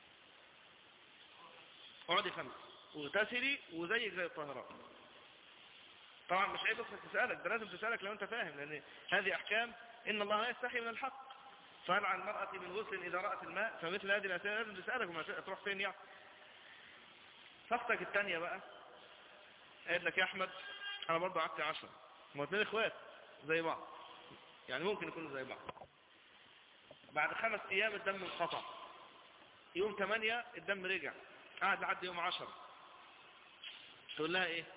اقعدي خمسة واغتسلي وزيك زي الطهران طبعا مش عيب اختك تسألك ده لازم تسألك لو انت فاهم لان هذه احكام ان الله لا يستحي من الحق فهل على المرأة من غسل اذا رأت الماء فمثل هذه الاسئلة لازم تسألك وما تروح فين يعني فاختك التانية بقى قالت لك يا احمد انا برضه قعدت عشرة ما اثنين اخوات زي بعض يعني ممكن يكونوا زي بعض بعد خمس ايام الدم انقطع يوم ثمانية الدم رجع قعد لحد يوم عشرة تقول لها ايه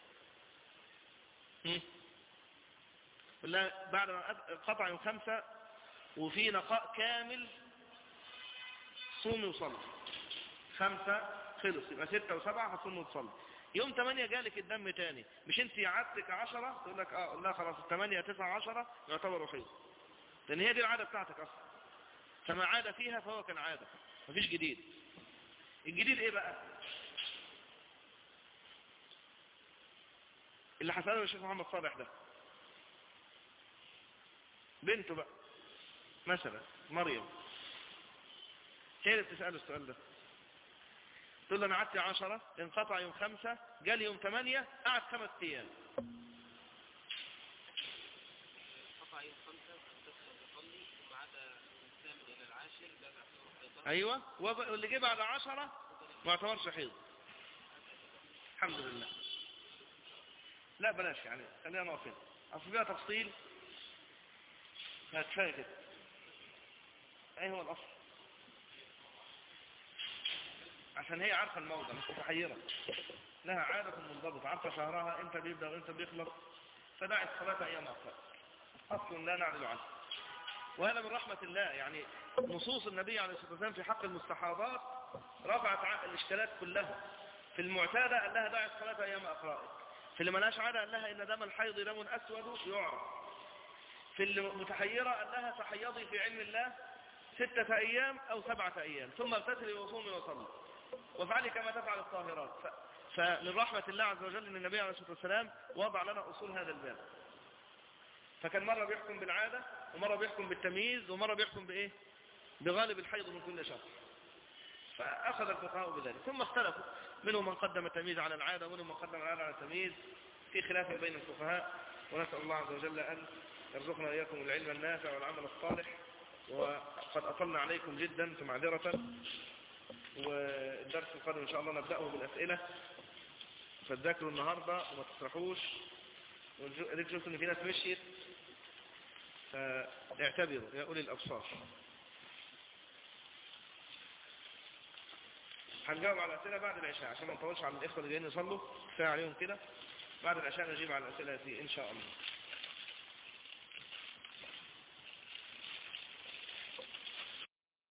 تقول لها بعد ما انقطع يوم خمسة وفي نقاء كامل صومي وصلي خمسة خلص يبقى ستة وسبعة هتصوم وتصلي يوم ثمانية جالك الدم تاني مش انت عادتك عشرة تقول لك اه لا خلاص الثمانية تسعة عشرة يعتبر حيض لان هي دي العادة بتاعتك اصلا فما عاد فيها فهو كان عادة مفيش جديد الجديد ايه بقى اللي حسأله الشيخ محمد صالح ده بنته بقى مثلا مريم هي اللي بتسأله السؤال ده تقول له انا قعدت عشرة انقطع يوم خمسة جالي يوم ثمانية قعد خمس ايام قطع يوم خمسة تدخل تصلي ثم عاد الثامن إلى العاشر لا تعتبر حيضا ايوه وب- واللي جه بعد عشرة ما يعتبرش حيض الحمد لله لا بلاش يعني خلينا نقف هنا اصل فيها تفصيل كفايه كده ايه هو الاصل عشان هي عارفه الموضع مش متحيره لها عاده منضبطه عارفه شهرها امتى بيبدا وامتى بيخلص فدعت صلاه ايام اخرى اصل لا نعدل عنه وهذا من رحمة الله يعني نصوص النبي عليه الصلاة والسلام في حق المستحاضات رفعت ع- الإشكالات كلها في المعتادة قال لها دعي الصلاة أيام أقرائك في اللي ملاش عادة قال لها إن دم الحيض دم أسود يعرف في المتحيرة قال لها تحيضي في علم الله ستة أيام أو سبعة أيام ثم اغتسلي وصومي وصلي وافعلي كما تفعل الطاهرات ف... فمن رحمة الله عز وجل أن النبي عليه الصلاة والسلام وضع لنا أصول هذا الباب فكان مرة بيحكم بالعادة ومرة بيحكم بالتمييز ومرة بيحكم بإيه بغالب الحيض من كل شهر فأخذ الفقهاء بذلك ثم اختلفوا منهم من قدم التمييز على العادة ومنهم من قدم العادة على التمييز في خلاف بين الفقهاء ونسأل الله عز وجل أن يرزقنا إياكم العلم النافع والعمل الصالح وقد أطلنا عليكم جدا فمعذرة والدرس القادم إن شاء الله نبدأه بالأسئلة فتذاكروا النهاردة وما تسرحوش ولذلك شفت ان في ناس مشيت فاعتبروا يا أولي الأبصار هنجاوب على الأسئلة بعد العشاء عشان ما نطولش على الإخوة اللي جايين يصلوا كفاية عليهم كده بعد العشاء نجيب على الأسئلة دي إن شاء الله